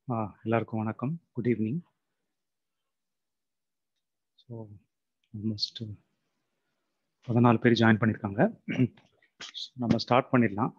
ஆ எல்லாருக்கும் வணக்கம் good evening so almost பதினாலு பேர் ஜாயின் பண்ணியிருக்காங்க நம்ம ஸ்டார்ட் பண்ணிடலாம்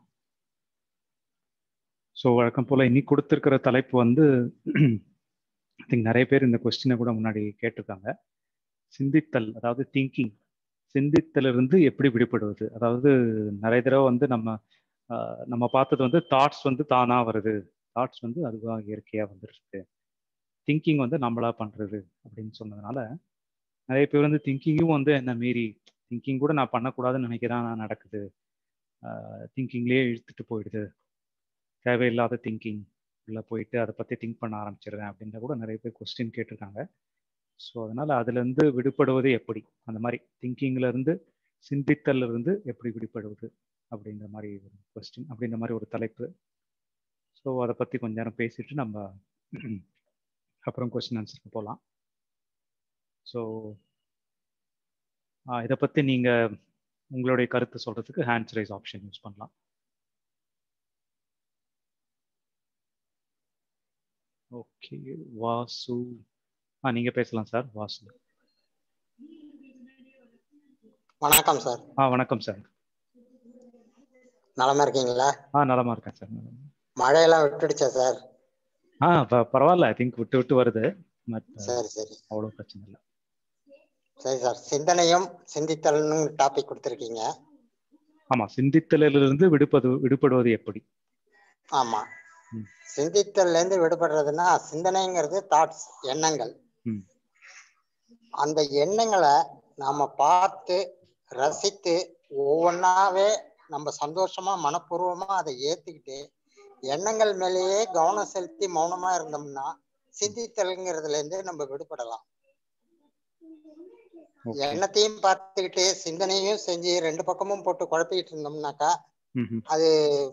ஸோ வழக்கம் போல் இன்னைக்கு கொடுத்துருக்கிற தலைப்பு வந்து ஐ திங்க் நிறைய பேர் இந்த கொஸ்டினை கூட முன்னாடி கேட்டிருக்காங்க சிந்தித்தல் அதாவது திங்கிங் சிந்தித்தலிருந்து எப்படி விடுபடுவது அதாவது நிறைய தடவை வந்து நம்ம நம்ம பார்த்தது வந்து தாட்ஸ் வந்து தானாக வருது தாட்ஸ் வந்து அதுவாக இயற்கையாக வந்துருக்கு திங்கிங் வந்து நம்மளா பண்ணுறது அப்படின்னு சொன்னதுனால நிறைய பேர் வந்து திங்கிங்கும் வந்து என்ன மீறி திங்கிங் கூட நான் பண்ணக்கூடாதுன்னு நினைக்கிறேன் நான் நடக்குது திங்கிங்லேயே இழுத்துட்டு போயிடுது தேவையில்லாத திங்கிங் உள்ள போயிட்டு அதை பற்றி திங்க் பண்ண ஆரம்பிச்சிடுறேன் அப்படின்ற கூட நிறைய பேர் கொஸ்டின் கேட்டிருக்காங்க ஸோ அதனால் அதுலேருந்து விடுபடுவது எப்படி அந்த மாதிரி திங்கிங்லேருந்து சிந்தித்தல்ல இருந்து எப்படி விடுபடுவது அப்படின்ற மாதிரி ஒரு கொஸ்டின் அப்படின்ற மாதிரி ஒரு தலைப்பு ஸோ அதை பற்றி கொஞ்ச நேரம் பேசிட்டு நம்ம அப்புறம் கொஸ்டின் ஆன்சருக்கு போகலாம் ஸோ இதை பற்றி நீங்கள் உங்களுடைய கருத்து சொல்கிறதுக்கு ஹேண்ட்ஸ் ரைஸ் ஆப்ஷன் யூஸ் பண்ணலாம் ஓகே வாசு ஆ நீங்கள் பேசலாம் சார் வாசு வணக்கம் சார் ஆ வணக்கம் சார் நலமா இருக்கீங்களா ஆ நலமா இருக்கேன் சார் மழையெல்லாம் விட்டுடுச்சா சார் ஆ பரவாயில்ல ஐ திங்க் விட்டு விட்டு வருது சரி சரி அவ்வளோ பிரச்சனை இல்லை சரி சார் சிந்தனையும் சிந்தித்தல்னு டாபிக் கொடுத்துருக்கீங்க ஆமா சிந்தித்தலிலிருந்து விடுப்பது விடுபடுவது எப்படி ஆமா சிந்தித்தல்ல இருந்து விடுபடுறதுன்னா சிந்தனைங்கிறது தாட்ஸ் எண்ணங்கள் அந்த எண்ணங்களை நாம பார்த்து ரசித்து ஒவ்வொன்றாவே நம்ம சந்தோஷமா மனப்பூர்வமா அதை ஏத்துக்கிட்டு எண்ணங்கள் மேலேயே கவனம் செலுத்தி மௌனமா இருந்தோம்னா சிந்தித்தல்ங்கிறதுல இருந்து நம்ம விடுபடலாம் எண்ணத்தையும் பார்த்துக்கிட்டு சிந்தனையும் செஞ்சு ரெண்டு பக்கமும் போட்டு குழப்பிக்கிட்டு இருந்தோம்னாக்கா அது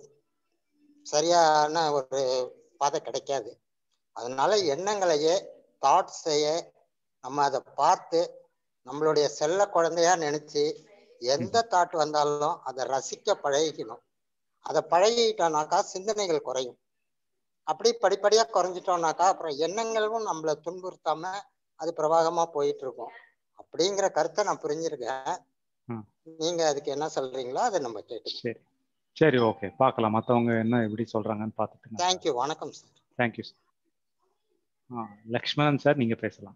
சரியான ஒரு பாதை கிடைக்காது அதனால எண்ணங்களையே தாட்ஸையே நம்ம அதை பார்த்து நம்மளுடைய செல்ல குழந்தையா நினைச்சு எந்த தாட் வந்தாலும் அதை ரசிக்க பழகிக்கணும் அதை பழகிட்டோம்னாக்கா சிந்தனைகள் குறையும் அப்படி படிப்படியா குறைஞ்சிட்டோம்னாக்கா அப்புறம் எண்ணங்களும் நம்மளை துன்புறுத்தாம அது பிரவாகமா போயிட்டு இருக்கும் அப்படிங்கிற கருத்தை நான் புரிஞ்சிருக்கேன் நீங்க அதுக்கு என்ன சொல்றீங்களோ அதை நம்ம கேட்டு சரி சரி ஓகே பார்க்கலாம் மற்றவங்க என்ன எப்படி சொல்றாங்கன்னு பார்த்துட்டு தேங்க்யூ வணக்கம் சார் தேங்க்யூ சார் ஆ லக்ஷ்மணன் சார் நீங்க பேசலாம்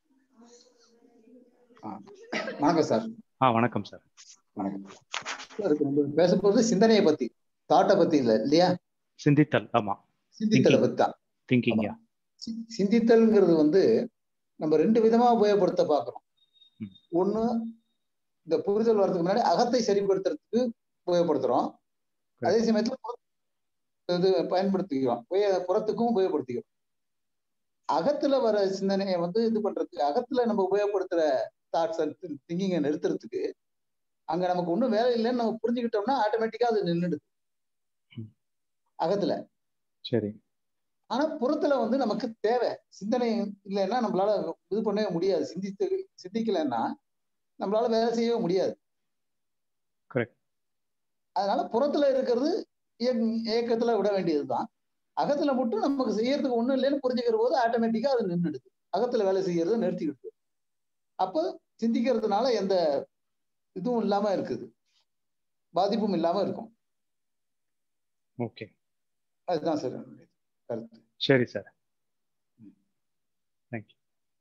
வணக்கம் சார் ஆ வணக்கம் சார் வணக்கம் சார் நம்ம பேச போறது சிந்தனையை பத்தி தாட்டை பத்தி இல்ல இல்லையா சிந்தித்தல் ஆமா சிந்தித்தலை பத்தி தான் திங்கிங் சிந்தித்தல்ங்கிறது வந்து நம்ம ரெண்டு விதமா உபயோகப்படுத்த பாக்குறோம் ஒண்ணு இந்த புரிதல் வர்றதுக்கு முன்னாடி அகத்தை சரிப்படுத்துறதுக்கு உபயோகப்படுத்துறோம் அதே சமயத்துல இது பயன்படுத்திக்கிறோம் புறத்துக்கும் உபயோகப்படுத்திக்கிறோம் அகத்துல வர சிந்தனையை வந்து இது பண்றதுக்கு அகத்துல நம்ம உபயோகப்படுத்துற தாட்ஸ் திங்கிங்கை நிறுத்துறதுக்கு அங்க நமக்கு ஒன்றும் வேலை இல்லைன்னு நம்ம புரிஞ்சுக்கிட்டோம்னா ஆட்டோமேட்டிக்கா அது நின்றுடுது அகத்துல சரி ஆனா புறத்துல வந்து நமக்கு தேவை சிந்தனை இல்லைன்னா நம்மளால இது பண்ணவே முடியாது சிந்தித்து சிந்திக்கலைன்னா நம்மளால வேலை செய்யவே முடியாது அதனால புறத்துல இருக்கிறது இயக்கத்துல விட வேண்டியதுதான் அகத்துல மட்டும் நமக்கு செய்யறதுக்கு ஒண்ணும் இல்லைன்னு புரிஞ்சுக்கிற போது ஆட்டோமேட்டிக்கா அது நின்றுடுது அகத்துல வேலை செய்யறத நிறுத்திக்கிடுது அப்போ சிந்திக்கிறதுனால எந்த இதுவும் இல்லாம இருக்குது பாதிப்பும் இல்லாம இருக்கும் ஓகே அதுதான் சார் கருத்து சரி சார் தேங்க்யூ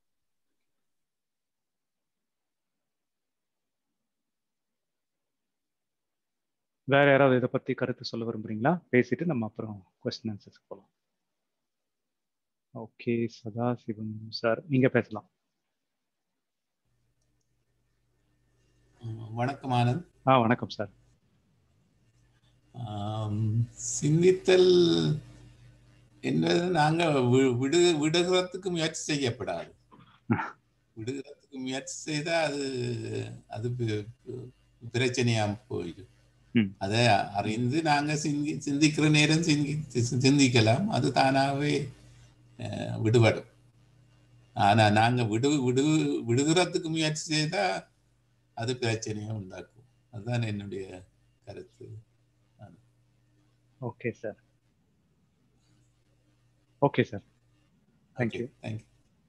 வேற யாராவது இதை பத்தி கருத்து சொல்ல விரும்புறீங்களா பேசிட்டு நம்ம அப்புறம் கொஸ்டின் ஆன்சர்ஸ் போகலாம் ஓகே சதாசிவம் சார் நீங்க பேசலாம் வணக்கம் ஆனந்த் ஆ வணக்கம் சார் சிந்தித்தல் என்பது நாங்க விடு விடுகிறதுக்கு முயற்சி செய்யப்படாது விடுகிறதுக்கு முயற்சி செய்தா அது அது பிரச்சனையா போயிடும் அதை அறிந்து நாங்க சிந்தி சிந்திக்கிற நேரம் சிந்தி சிந்திக்கலாம் அது தானாகவே விடுபடும் ஆனா நாங்க விடு விடு விடுகிறதுக்கு முயற்சி செய்தா அது பிரச்சனையை உண்டாக்கும் அதுதான் என்னுடைய கருத்து okay sir okay sir thank you thank you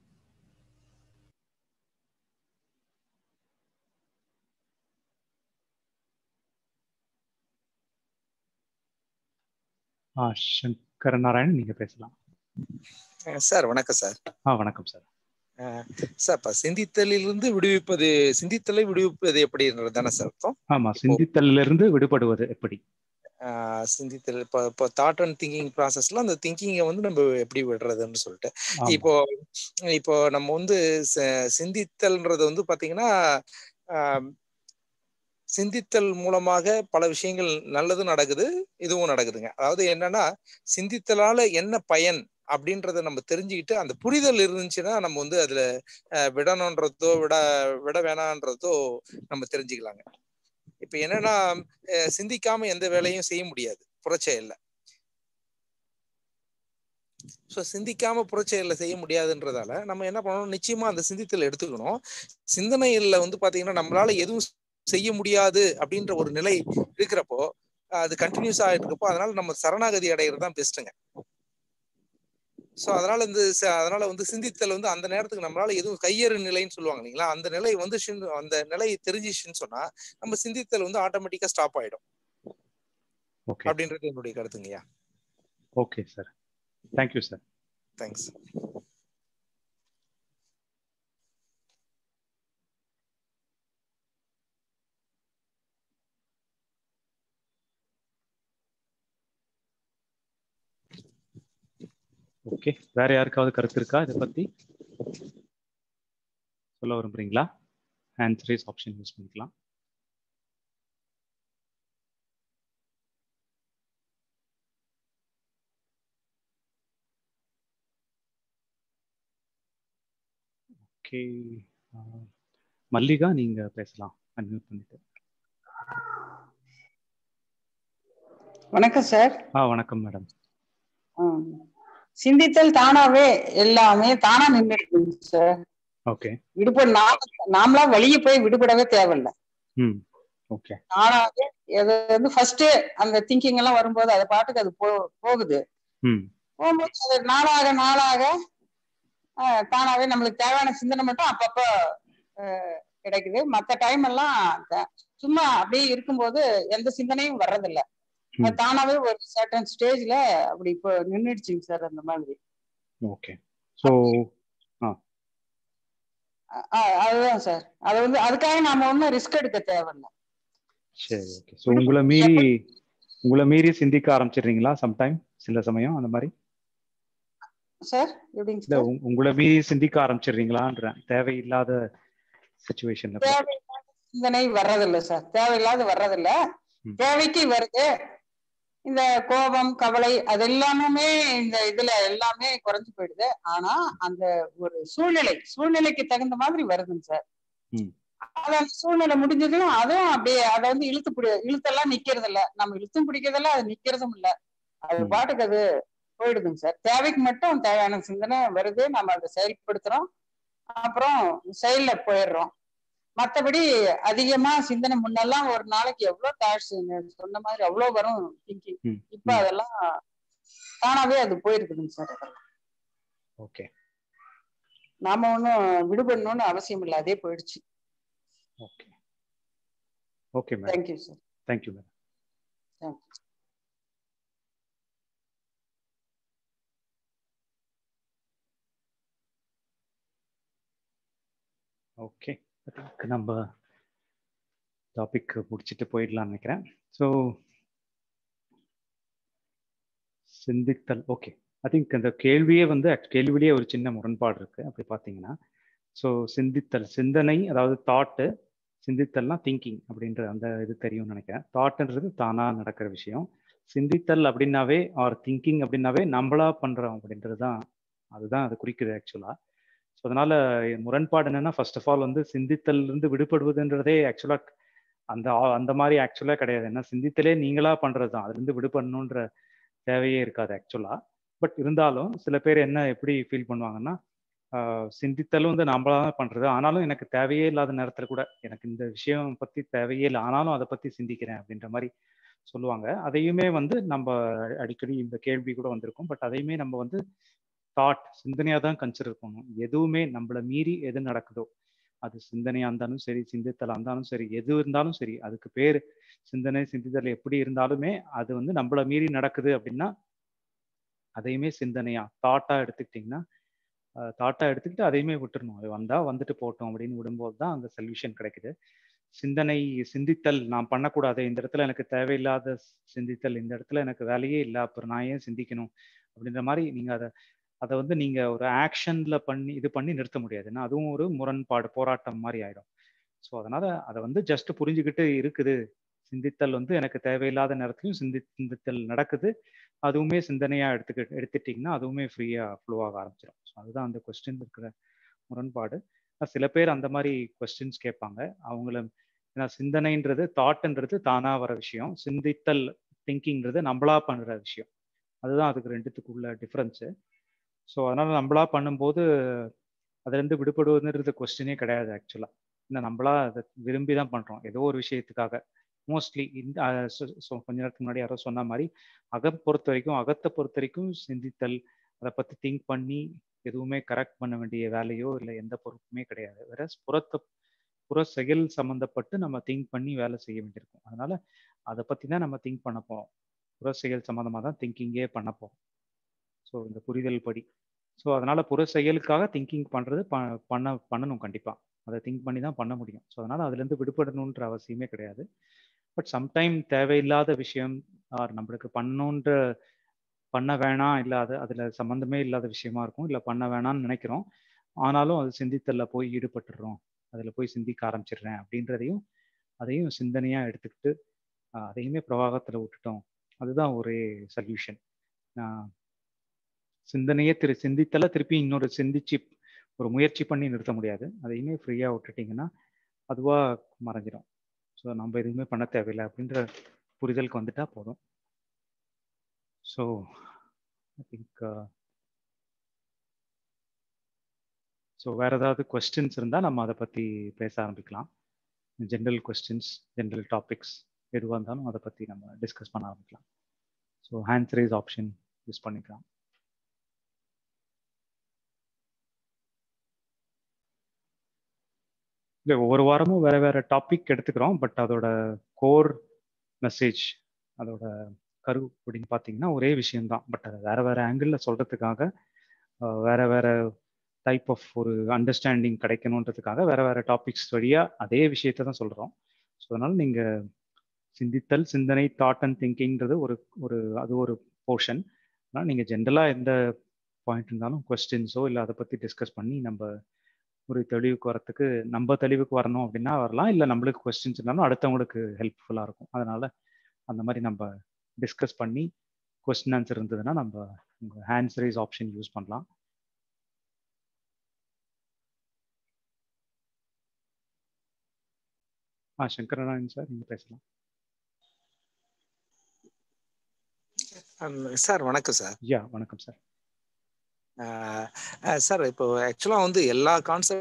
ஆ சங்கர நாராயண் நீங்க பேசலாம் சார் வணக்கம் சார் ஆ வணக்கம் சார் சார் இப்ப சிந்தித்தலிலிருந்து விடுவிப்பது சிந்தித்தலை விடுவிப்பது எப்படின்றது தானே சார் அர்த்தம் ஆமா சிந்தித்தல்ல இருந்து விடுபடுவது எப்படி ஆஹ் சிந்தித்தல் இப்போ இப்போ தாட் அண்ட் திங்கிங் ப்ராசஸ்ல அந்த திங்கிங்கை வந்து நம்ம எப்படி விடுறதுன்னு சொல்லிட்டு ஆமா. இப்போ இப்போ நம்ம வந்து ச- சிந்தித்தல்ன்றது வந்து பாத்தீங்கன்னா ஆஹ் சிந்தித்தல் மூலமாக பல விஷயங்கள் நல்லதும் நடக்குது இதுவும் நடக்குதுங்க அதாவது என்னன்னா சிந்தித்தலால என்ன பயன் அப்படின்றத நம்ம தெரிஞ்சுக்கிட்டு அந்த புரிதல் இருந்துச்சுன்னா நம்ம வந்து அதுல அஹ், விடணுன்றதோ விட விட வேணான்றதோ நம்ம தெரிஞ்சுக்கலாங்க இப்ப என்னன்னா அஹ், சிந்திக்காம எந்த வேலையும் செய்ய முடியாது புறச்செயல்ல ஸோ சிந்திக்காம புறச்செயல்ல செய்ய முடியாதுன்றதால நம்ம என்ன பண்ணணும் நிச்சயமா அந்த சிந்தித்தல் எடுத்துக்கணும் சிந்தனையில வந்து பாத்தீங்கன்னா நம்மளால எதுவும் செய்ய முடியாது அப்படின்ற ஒரு நிலை இருக்கிறப்போ அஹ், அது கண்டினியூஸ் ஆகிட்டு இருக்கப்போ அதனால நம்ம சரணாகதி அடைகிறது தான் பெஸ்ட்டுங்க ஸோ அதனால இந்த ச- அதனால வந்து சிந்தித்தல் வந்து அந்த நேரத்துக்கு நம்மளால எதுவும் கையறு நிலைன்னு சொல்லுவாங்க இல்லைங்களா அந்த நிலை வந்து அந்த நிலை தெரிஞ்சிச்சுன்னு சொன்னா நம்ம சிந்தித்தல் வந்து ஆட்டோமேட்டிக்கா ஸ்டாப் ஆயிடும் ஓகே அப்படின்றது என்னுடைய கருத்துங்கய்யா okay sir thank you sir thanks okay வேற யாருக்காவது கருத்து இருக்கா இதை பத்தி சொல்ல விரும்புறீங்களா ஹேண்ட் ரேஸ் ஆப்ஷன் யூஸ் பண்ணிக்கலாம் ஓகே மல்லிகா நீங்க பேசலாம் அன்மியூட் பண்ணிட்டு வணக்கம் சார் ஆ வணக்கம் மேடம் ஆம். சிந்தித்தல் தானாவே எல்லாமே தானா நின்றுட்டு சார் ஓகே விடுபட நாம நாமளா வெளியே போய் விடுபடவே தேவையில்ல ம் ஓகே தானாவே எது வந்து ஃபர்ஸ்ட் அந்த திங்கிங் எல்லாம் வரும்போது அது பாட்டுக்கு அது போ போகுது ம் போகும்போது அது நாளாக நாளாக ஆஹ், தானாவே நம்மளுக்கு தேவையான சிந்தனை மட்டும் அப்பப்போ ஆஹ், கிடைக்குது மத்த டைம் எல்லாம் த- சும்மா அப்படியே இருக்கும்போது எந்த சிந்தனையும் வர்றதில்ல அது தானாவே ஒரு சர்டன் ஸ்டேஜ்ல அப்படி இப்போ நின்றுடுச்சுங்க சார் அந்த மாதிரி ஓகே ஸோ அ- அ- அதுதான் சார் அது வந்து அதுக்காக நாம ஒன்றும் ரிஸ்க் எடுக்க தேவையில்ல சரி ஓகே ஸோ உங்களை மீறி உங்களை மீறி சிந்திக்க ஆரம்பிச்சிடுறீங்களா சம்டைம் சில சமயம் அந்த மாதிரி சார் எப்படிங்க இல்ல சார் உங்க- உங்களை மீறி சிந்திக்க ஆரம்பிச்சிடுறீங்களான்றேன் தேவையில்லாத சுச்சுவேஷன்ல தேவையில்லாத சிந்தனை வர்றதில்ல சார் தேவையில்லாத வர்றதில்ல ம். தேவைக்கு வருது இந்த கோபம் கவலை அது எல்லாமே இந்த இதுல எல்லாமே குறைஞ்சு போயிடுது ஆனா அந்த ஒரு சூழ்நிலை சூழ்நிலைக்கு தகுந்த மாதிரி வருதுங்க சார் ம். அது அந்த சூழ்நிலை முடிஞ்சதும் அதுவும் அப்படியே அதை வந்து இழுத்து பிடி இழுத்தெல்லாம் நிக்கிறது இல்ல நம்ம இழுத்தும் பிடிக்கிறதில்ல அது நிக்கிறதும் இல்ல அது ம். பாட்டுக்கு அது போயிடுதுங்க சார் தேவைக்கு மட்டும் தேவையான சிந்தனை வருது நம்ம அதை செயல்படுத்துறோம் அப்புறம் செயல்ல போயிடுறோம் மத்தபடி அதிகமா சிந்தனை முன்னெல்லாம் ஒரு நாளைக்கு எவ்வளவு தாட்ஸ் சொன்ன மாதிரி அவ்வளவு வரும் திங்கிங் ம், இப்ப ம். அதெல்லாம் தானாவே அது போயிருக்குதுங்க சார் அதெல்லாம் ஓகே நாம ஒன்றும் விடுபடணும்னு அவசியம் இல்லை அதே போயிடுச்சு okay okay madam thank you sir thank you madam thank you okay நம்ம டாபிக் முடிச்சுட்டு போயிடலாம்னு நினைக்கிறேன் ஸோ சிந்தித்தல் ஓகே ஐ திங்க் அந்த கேள்வியே வந்து act- கேள்வியிலேயே ஒரு சின்ன முரண்பாடு இருக்கு அப்படி பார்த்தீங்கன்னா ஸோ சிந்தித்தல் சிந்தனை அதாவது தாட்டு சிந்தித்தல்னா திங்கிங் அப்படின்ற அந்த இது தெரியும்னு நினைக்கிறேன் தாட்டுன்றது தானா நடக்கிற விஷயம் சிந்தித்தல் அப்படின்னாவே ஆர் திங்கிங் அப்படின்னாவே நம்மளா பண்றோம் அப்படின்றது தான் அதுதான் அது குறிக்குது ஆக்சுவலா ஸோ அதனால முரண்பாடு என்னன்னா ஃபர்ஸ்ட் ஆஃப் ஆல் வந்து சிந்தித்தல் இருந்து விடுபடுவதுன்றதே ஆக்சுவலா அந்த ஆ- அந்த மாதிரி ஆக்சுவலா கிடையாது ஏன்னா சிந்தித்தலே நீங்களா பண்றது தான் அதுலேருந்து விடுபடணுன்ற தேவையே இருக்காது ஆக்சுவலா பட் இருந்தாலும் சில பேர் என்ன எப்படி ஃபீல் பண்ணுவாங்கன்னா ஆஹ் சிந்தித்தலும் வந்து நம்மளா தான் பண்றது ஆனாலும் எனக்கு தேவையே இல்லாத நேரத்துல கூட எனக்கு இந்த விஷயம் பத்தி தேவையே இல்லை ஆனாலும் அதை பத்தி சிந்திக்கிறேன் அப்படின்ற மாதிரி சொல்லுவாங்க அதையுமே வந்து நம்ம அடிக்கடி இந்த கேள்வி கூட வந்திருக்கும் பட் அதையுமே நம்ம வந்து தாட் சிந்தனையாக தான் கன்சிடர் பண்ணணும் எதுவுமே நம்மளை மீறி எது நடக்குதோ அது சிந்தனையா இருந்தாலும் சரி சிந்தித்தலா இருந்தாலும் சரி எது இருந்தாலும் சரி அதுக்கு பேர் சிந்தனை சிந்தித்தல் எப்படி இருந்தாலுமே அது வந்து நம்மள மீறி நடக்குது அப்படின்னா அதையுமே சிந்தனையா தாட்டா எடுத்துக்கிட்டிங்கன்னா தாட்டா எடுத்துக்கிட்டு அதையுமே விட்டுறணும் அது வந்தா வந்துட்டு போட்டோம் அப்படின்னு விடும்போது தான் அந்த சொல்யூஷன் கிடைக்குது சிந்தனை சிந்தித்தல் நான் பண்ணக்கூடாது இந்த இடத்துல எனக்கு தேவையில்லாத சிந்தித்தல் இந்த இடத்துல எனக்கு வேலையே இல்லை அப்புறம் நான் ஏன் சிந்திக்கணும் அப்படின்ற மாதிரி நீங்க அதை அதை வந்து நீங்க ஒரு ஆக்ஷன்ல பண்ணி இது பண்ணி நிறுத்த முடியாது ஏன்னா அதுவும் ஒரு முரண்பாடு போராட்டம் மாதிரி ஆயிடும் ஸோ அதனால அதை வந்து ஜஸ்ட் புரிஞ்சுக்கிட்டு இருக்குது சிந்தித்தல் வந்து எனக்கு தேவையில்லாத நேரத்துலையும் சிந்தி சிந்தித்தல் நடக்குது அதுவுமே சிந்தனையா எடுத்துக்கிட்டு எடுத்துட்டிங்கன்னா அதுவுமே ஃப்ரீயா ஃப்ளோ ஆக ஆரம்பிச்சிடும் ஸோ அதுதான் அந்த கொஸ்டின் இருக்கிற முரண்பாடு சில பேர் அந்த மாதிரி கொஸ்டின்ஸ் கேட்பாங்க அவங்கள ஏன்னா சிந்தனைன்றது தாட்ன்றது தானா வர விஷயம் சிந்தித்தல் திங்கிங்கிறது நம்மளா பண்ற விஷயம் அதுதான் அதுக்கு ரெண்டுத்துக்குள்ள டிஃப்ரென்ஸு ஸோ அதனால நம்மளா பண்ணும்போது அதுலேருந்து விடுபடுவதுன்றது கொஸ்டினே கிடையாது ஆக்சுவலாக ஏன்னா நம்மளா அதை விரும்பி தான் பண்ணுறோம் ஏதோ ஒரு விஷயத்துக்காக மோஸ்ட்லி இந்த கொஞ்ச நேரத்துக்கு முன்னாடி யாரோ சொன்ன மாதிரி அகம் பொறுத்த வரைக்கும் அகத்தை பொறுத்த வரைக்கும் சிந்தித்தல் அதை பற்றி திங்க் பண்ணி எதுவுமே கரெக்ட் பண்ண வேண்டிய வேலையோ இல்லை எந்த பொறுப்புமே கிடையாது வேற புறத்தை புற செயல் சம்மந்தப்பட்டு நம்ம திங்க் பண்ணி வேலை செய்ய வேண்டியிருக்கும் அதனால அதை பற்றி தான் நம்ம திங்க் பண்ண போகிறோம் புற செயல் சம்மந்தமாக தான் திங்கிங்கே பண்ண போகிறோம் ஸோ இந்த புரிதல் படி ஸோ அதனால புற செயலுக்காக திங்கிங் பண்ணுறது ப பண்ண பண்ணணும் கண்டிப்பாக அதை திங்க் பண்ணி தான் பண்ண முடியும் ஸோ அதனால அதுலேருந்து விடுபடணுன்ற அவசியமே கிடையாது பட் சம்டைம் தேவையில்லாத விஷயம் ஆர் நம்மளுக்கு பண்ணணுன்ற பண்ண வேணாம் இல்லை அது அதில் சம்மந்தமே இல்லாத விஷயமா இருக்கும் இல்லை பண்ண வேணாம்னு நினைக்கிறோம் ஆனாலும் அது சிந்தித்தல்ல போய் ஈடுபட்டுடுறோம் அதில் போய் சிந்திக்க ஆரம்பிச்சிடுறேன் அப்படின்றதையும் அதையும் சிந்தனையாக எடுத்துக்கிட்டு அதையுமே பிரவாகத்தில் விட்டுட்டோம் அதுதான் ஒரே சொல்யூஷன் சிந்தனையே திரு சிந்தித்தல திருப்பி இன்னொரு சிந்திச்சு ஒரு முயற்சி பண்ணி நிறுத்த முடியாது அதையுமே ஃப்ரீயாக விட்டுட்டிங்கன்னா அதுவாக மறைஞ்சிடும் ஸோ நம்ம எதுவுமே பண்ண தேவையில்லை அப்படின்ற புரிதலுக்கு வந்துட்டா போதும் ஸோ ஐ திங்க் ஸோ வேற ஏதாவது கொஸ்டின்ஸ் இருந்தால் நம்ம அதை பற்றி பேச ஆரம்பிக்கலாம் ஜென்ரல் கொஸ்டின்ஸ் ஜென்ரல் டாபிக்ஸ் எதுவாக இருந்தாலும் அதை பற்றி நம்ம டிஸ்கஸ் பண்ண ஆரம்பிக்கலாம் so hands raise option use பண்ணிக்கலாம் இல்லை ஒவ்வொரு வாரமும் வேற வேற டாபிக் எடுத்துக்கிறோம் பட் அதோட கோர் மெசேஜ் அதோட கரு அப்படின்னு பார்த்தீங்கன்னா ஒரே விஷயம்தான் பட் அதை வேற வேற ஆங்கிளில் சொல்றதுக்காக வேற வேற டைப் ஆஃப் ஒரு அண்டர்ஸ்டாண்டிங் கிடைக்கணுன்றதுக்காக வேற வேற டாபிக்ஸ் வழியாக அதே விஷயத்தை தான் சொல்கிறோம் ஸோ அதனால நீங்கள் சிந்தித்தல் சிந்தனை தாட் அண்ட் திங்கிங்கிறது ஒரு ஒரு அது ஒரு போர்ஷன் ஆனால் நீங்கள் ஜென்ரலாக எந்த பாயிண்ட் இருந்தாலும் கொஸ்டின்ஸோ இல்லை அதை பற்றி டிஸ்கஸ் பண்ணி நம்ம ஒரு தெளிவுக்கு வரத்துக்கு நம்ம தெளிவுக்கு வரணும் அப்படின்னா வரலாம் இல்லை நம்மளுக்கு கொஸ்டின்ஸ் இருந்தாலும் அடுத்தவங்களுக்கு ஹெல்ப்ஃபுல்லாக இருக்கும் அதனால அந்த மாதிரி நம்ம டிஸ்கஸ் பண்ணி கொஸ்டின் ஆன்சர் இருந்ததுன்னா நம்ம உங்கள் ஹேண்ட்ஸ் ரைஸ் ஆப்ஷன் யூஸ் பண்ணலாம் ஆ சங்கரநாராயண் சார் நீங்கள் பேசலாம் சார் வணக்கம் சார் யா வணக்கம் சார் சார் இப்போ ஆக்சுவலா வந்து எல்லா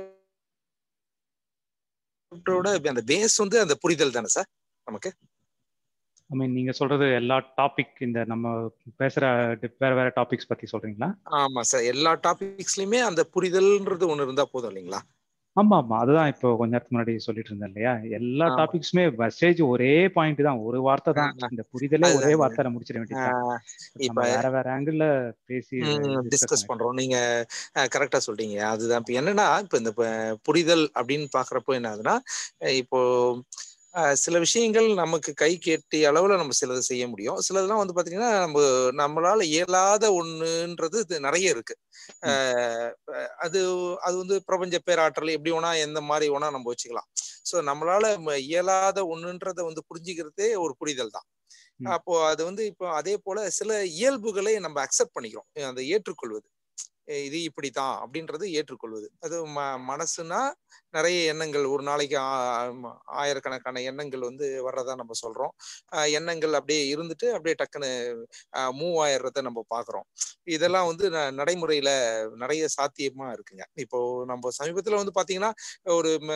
கான்செப்டோட அந்த பேஸ் வந்து அந்த புரிதல் தானே சார் நமக்கு ஐ மீன் நீங்க சொல்றது எல்லா டாபிக் இந்த நம்ம பேசுற வேற வேற டாபிக்ஸ் பத்தி சொல்றீங்களா ஆமா சார் எல்லா டாபிக்ஸ்லயுமே அந்த புரிதல்ன்றது ஒண்ணு இருந்தா போதும் இல்லைங்களா ஆமா ஆமா அதுதான் இப்போ கொஞ்ச நேரத்துக்கு முன்னாடி சொல்லிட்டு இருந்தேன் இல்லையா எல்லா டாபிக்ஸுமே மெசேஜ் ஒரே பாயிண்ட் தான் ஒரு வார்த்தை தான் இந்த புரிதலே ஒரே வார்த்தை முடிச்சிட வேண்டியது இப்ப வேற வேற ஆங்கிள் பேசி டிஸ்கஸ் பண்றோம் நீங்க கரெக்டா சொல்றீங்க அதுதான் இப்ப என்னன்னா இப்ப இந்த புரிதல் அப்படின்னு பாக்குறப்போ என்ன ஆகுதுன்னா இப்போ சில விஷயங்கள் நமக்கு கை கேட்டிய அளவுல நம்ம சிலது செய்ய முடியும் சிலதெல்லாம் வந்து பாத்தீங்கன்னா நம்ம நம்மளால இயலாத ஒண்ணுன்றது நிறைய இருக்கு அது அது வந்து பிரபஞ்ச பேராற்றல் எப்படி வேணா எந்த மாதிரி வேணா நம்ம வச்சுக்கலாம் சோ நம்மளால இயலாத ஒண்ணுன்றத வந்து புரிஞ்சுக்கிறதே ஒரு புரிதல் தான் அப்போ அது வந்து இப்போ அதே போல சில இயல்புகளை நம்ம அக்செப்ட் பண்ணிக்கிறோம் அதை ஏற்றுக்கொள்வது இது இப்படித்தான் அப்படின்றது ஏற்றுக்கொள்வது அது ம மனசுனா நிறைய எண்ணங்கள் ஒரு நாளைக்கு ஆயிரக்கணக்கான எண்ணங்கள் வந்து வர்றதா நம்ம சொல்றோம் எண்ணங்கள் அப்படியே இருந்துட்டு அப்படியே டக்குன்னு மூவ் ஆயிடுறத நம்ம பாக்குறோம் இதெல்லாம் வந்து நடைமுறையில நிறைய சாத்தியமா இருக்குங்க இப்போ நம்ம சமீபத்துல வந்து பாத்தீங்கன்னா ஒரு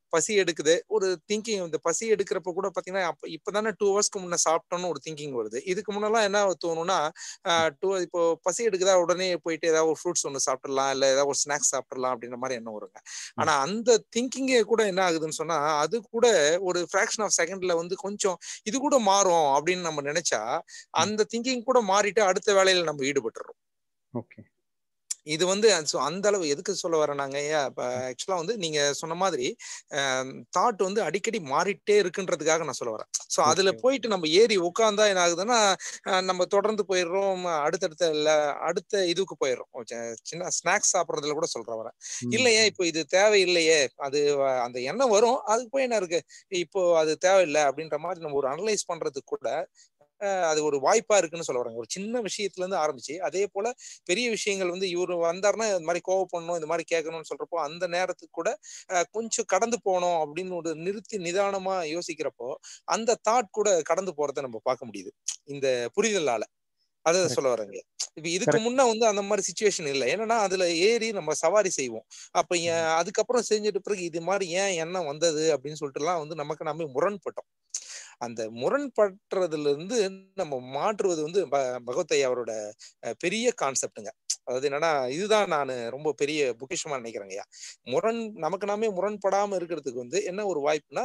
பசி எடுக்குது ஒரு திங்கிங் இந்த பசி எடுக்கிறப்ப கூட பாத்தீங்கன்னா அப்ப இப்பதானே டூ ஹவர்ஸ்க்கு முன்ன சாப்பிட்டோம்னு ஒரு திங்கிங் வருது இதுக்கு முன்னெல்லாம் என்ன தோணும்னா டூ இப்போ பசி எடுக்குதா உடனே போயிட்டு ஏதாவது ஒரு ஃப்ரூட்ஸ் ஒன்று சாப்பிடலாம் இல்ல ஏதாவது ஒரு ஸ்நாக்ஸ் சாப்பிடலாம் அப்படின்ற மாதிரி எண்ணம் வருங்க ஆனா அந்த திங்கிங்கே கூட என்ன ஆகுதுன்னு சொன்னா அது கூட ஒரு ஃபிராக்ஷன் ஆஃப் செகண்ட்ல வந்து கொஞ்சம் இது கூட மாறும் அப்படின்னு நம்ம நினைச்சா அந்த திங்கிங் கூட மாறிட்டு அடுத்த வேலையில நம்ம ஈடுபட்டுறோம் ஓகே இது வந்து அந்த அளவு எதுக்கு சொல்ல வரேன் நாங்க ஆக்சுவலா வந்து நீங்க சொன்ன மாதிரி தாட் வந்து அடிக்கடி மாறிட்டே இருக்குன்றதுக்காக நான் சொல்ல வரேன் ஸோ அதுல போயிட்டு நம்ம ஏறி உட்காந்தா என்ன ஆகுதுன்னா நம்ம தொடர்ந்து போயிடுறோம் அடுத்தடுத்த அடுத்த இதுக்கு போயிடுறோம் சின்ன ஸ்நாக்ஸ் சாப்பிட்றதுல கூட சொல்ற வரேன் இல்லையே இப்போ இது தேவையில்லையே அது அந்த எண்ணம் வரும் அதுக்கு போய் என்ன இருக்கு இப்போ அது தேவையில்லை அப்படின்ற மாதிரி நம்ம ஒரு அனலைஸ் பண்றதுக்கு கூட அது ஒரு வாய்ப்பா இருக்குன்னு சொல்ல வராங்க ஒரு சின்ன விஷயத்துல இருந்து ஆரம்பிச்சு அதே போல பெரிய விஷயங்கள் வந்து இவரு வந்தாருன்னா இந்த மாதிரி கோவப்படணும் இந்த மாதிரி கேட்கணும்னு சொல்றப்போ அந்த நேரத்துக்கு கூட கொஞ்சம் கடந்து போனோம் அப்படின்னு ஒரு நிறுத்தி நிதானமா யோசிக்கிறப்போ அந்த தாட் கூட கடந்து போறதை நம்ம பார்க்க முடியுது இந்த புரிதலால அதை சொல்ல வரேங்க இப்ப இதுக்கு முன்ன வந்து அந்த மாதிரி சுச்சுவேஷன் இல்லை ஏன்னா அதுல ஏறி நம்ம சவாரி செய்வோம் அப்ப அதுக்கப்புறம் செஞ்சுட்டு பிறகு இது மாதிரி ஏன் எண்ணம் வந்தது அப்படின்னு சொல்லிட்டு எல்லாம் வந்து நமக்கு நம்ம முரண்பட்டோம் அந்த முரண்படுறதுல இருந்து நம்ம மாற்றுவது வந்து பகவத்தை அவரோட பெரிய கான்செப்டுங்க அதாவது என்னன்னா இதுதான் நான் ரொம்ப பெரிய பொக்கிஷமா நினைக்கிறேங்கய்யா முரண் நமக்கு நாமே முரண்படாம இருக்கிறதுக்கு வந்து என்ன ஒரு வாய்ப்புனா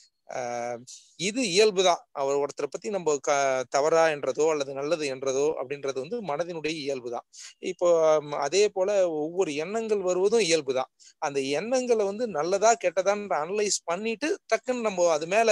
இது இயல்புதான் அவர் ஒருத்தரை பத்தி நம்ம க தவறா என்றதோ அல்லது நல்லது என்றதோ அப்படின்றது வந்து மனதினுடைய இயல்புதான் இப்போ அதே போல ஒவ்வொரு எண்ணங்கள் வருவதும் இயல்புதான் அந்த எண்ணங்களை வந்து நல்லதா கெட்டதான்னு அனலைஸ் பண்ணிட்டு டக்குன்னு நம்ம அது மேல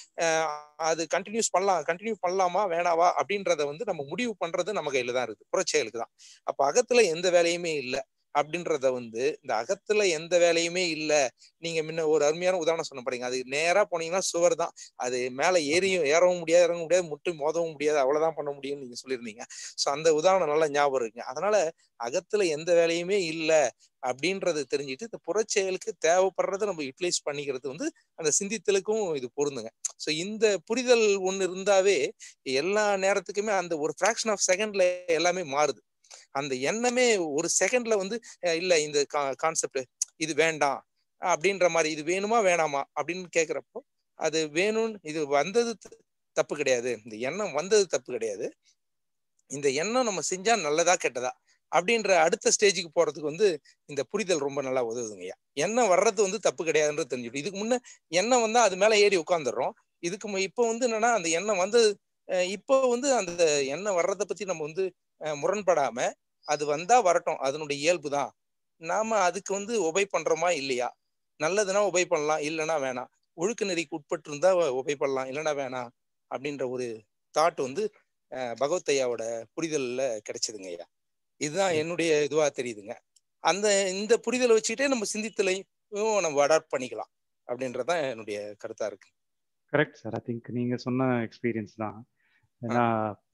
அது கண்டினியூஸ் பண்ணலாம் கண்டினியூ பண்ணலாமா வேணாவா அப்படின்றத வந்து நம்ம முடிவு பண்றது நம்ம கையில தான் இருக்குது புறச்செயலுக்கு தான் அப்ப அகத்துல எந்த வேலையுமே இல்லை அப்படின்றத வந்து இந்த அகத்துல எந்த வேலையுமே இல்ல நீங்க முன்ன ஒரு அருமையான உதாரணம் சொன்ன பாருங்க அது நேரா போனீங்கன்னா சுவர் தான் அது மேல ஏறியும் ஏறவும் முடியாது இறங்க முடியாது முட்டு மோதவும் முடியாது அவ்வளவுதான் பண்ண முடியும்னு நீங்க சொல்லியிருந்தீங்க சோ அந்த உதாரணம் நல்லா ஞாபகம் இருக்குங்க அதனால அகத்துல எந்த வேலையுமே இல்ல அப்படின்றது தெரிஞ்சுட்டு இந்த புறச்செயலுக்கு தேவைப்படுறத நம்ம யூட்டிலைஸ் பண்ணிக்கிறது வந்து அந்த சிந்தித்தலுக்கும் இது பொருந்துங்க ஸோ இந்த புரிதல் ஒண்ணு இருந்தாவே எல்லா நேரத்துக்குமே அந்த ஒரு ஃபிராக்ஷன் ஆஃப் செகண்ட்ல எல்லாமே மாறுது அந்த எண்ணமே ஒரு செகண்ட்ல வந்து இல்ல இந்த கான்செப்ட் இது வேண்டாம் அப்படின்ற மாதிரி இது வேணுமா வேணாமா அப்படின்னு கேக்குறப்போ அது வேணும்னு இது வந்தது தப்பு கிடையாது இந்த எண்ணம் வந்தது தப்பு கிடையாது இந்த எண்ணம் நம்ம செஞ்சா நல்லதா கெட்டதா அப்படின்ற அடுத்த ஸ்டேஜுக்கு போறதுக்கு வந்து இந்த புரிதல் ரொம்ப நல்லா உதவுதுங்கய்யா எண்ணம் வர்றது வந்து தப்பு கிடையாதுன்றது தெரிஞ்சுட்டு இதுக்கு முன்ன எண்ணம் வந்தா அது மேல ஏறி உட்காந்துடுறோம் இதுக்கு இப்போ வந்து என்னன்னா அந்த எண்ணம் வந்து இப்போ வந்து அந்த எண்ணம் வர்றதை பத்தி நம்ம வந்து முரண்படாம அது வந்தா வரட்டும் அதனுடைய இயல்பு தான் நாம அதுக்கு வந்து உபை பண்றோமா இல்லையா நல்லதுன்னா உபை பண்ணலாம் இல்லைன்னா வேணாம் ஒழுக்க நெறிக்கு உட்பட்டு இருந்தா உபை பண்ணலாம் இல்லைன்னா வேணாம் அப்படின்ற ஒரு தாட் வந்து பகவத்தையாவோட புரிதல்ல கிடைச்சதுங்க ஐயா இதுதான் என்னுடைய இதுவா தெரியுதுங்க அந்த இந்த புரிதலை வச்சுக்கிட்டே நம்ம சிந்தித்தலையும் நம்ம அடாப்ட் பண்ணிக்கலாம் அப்படின்றதான் என்னுடைய கருத்தா இருக்கு கரெக்ட் சார் ஐ திங்க் நீங்க சொன்ன எக்ஸ்பீரியன்ஸ் தான் ஏன்னா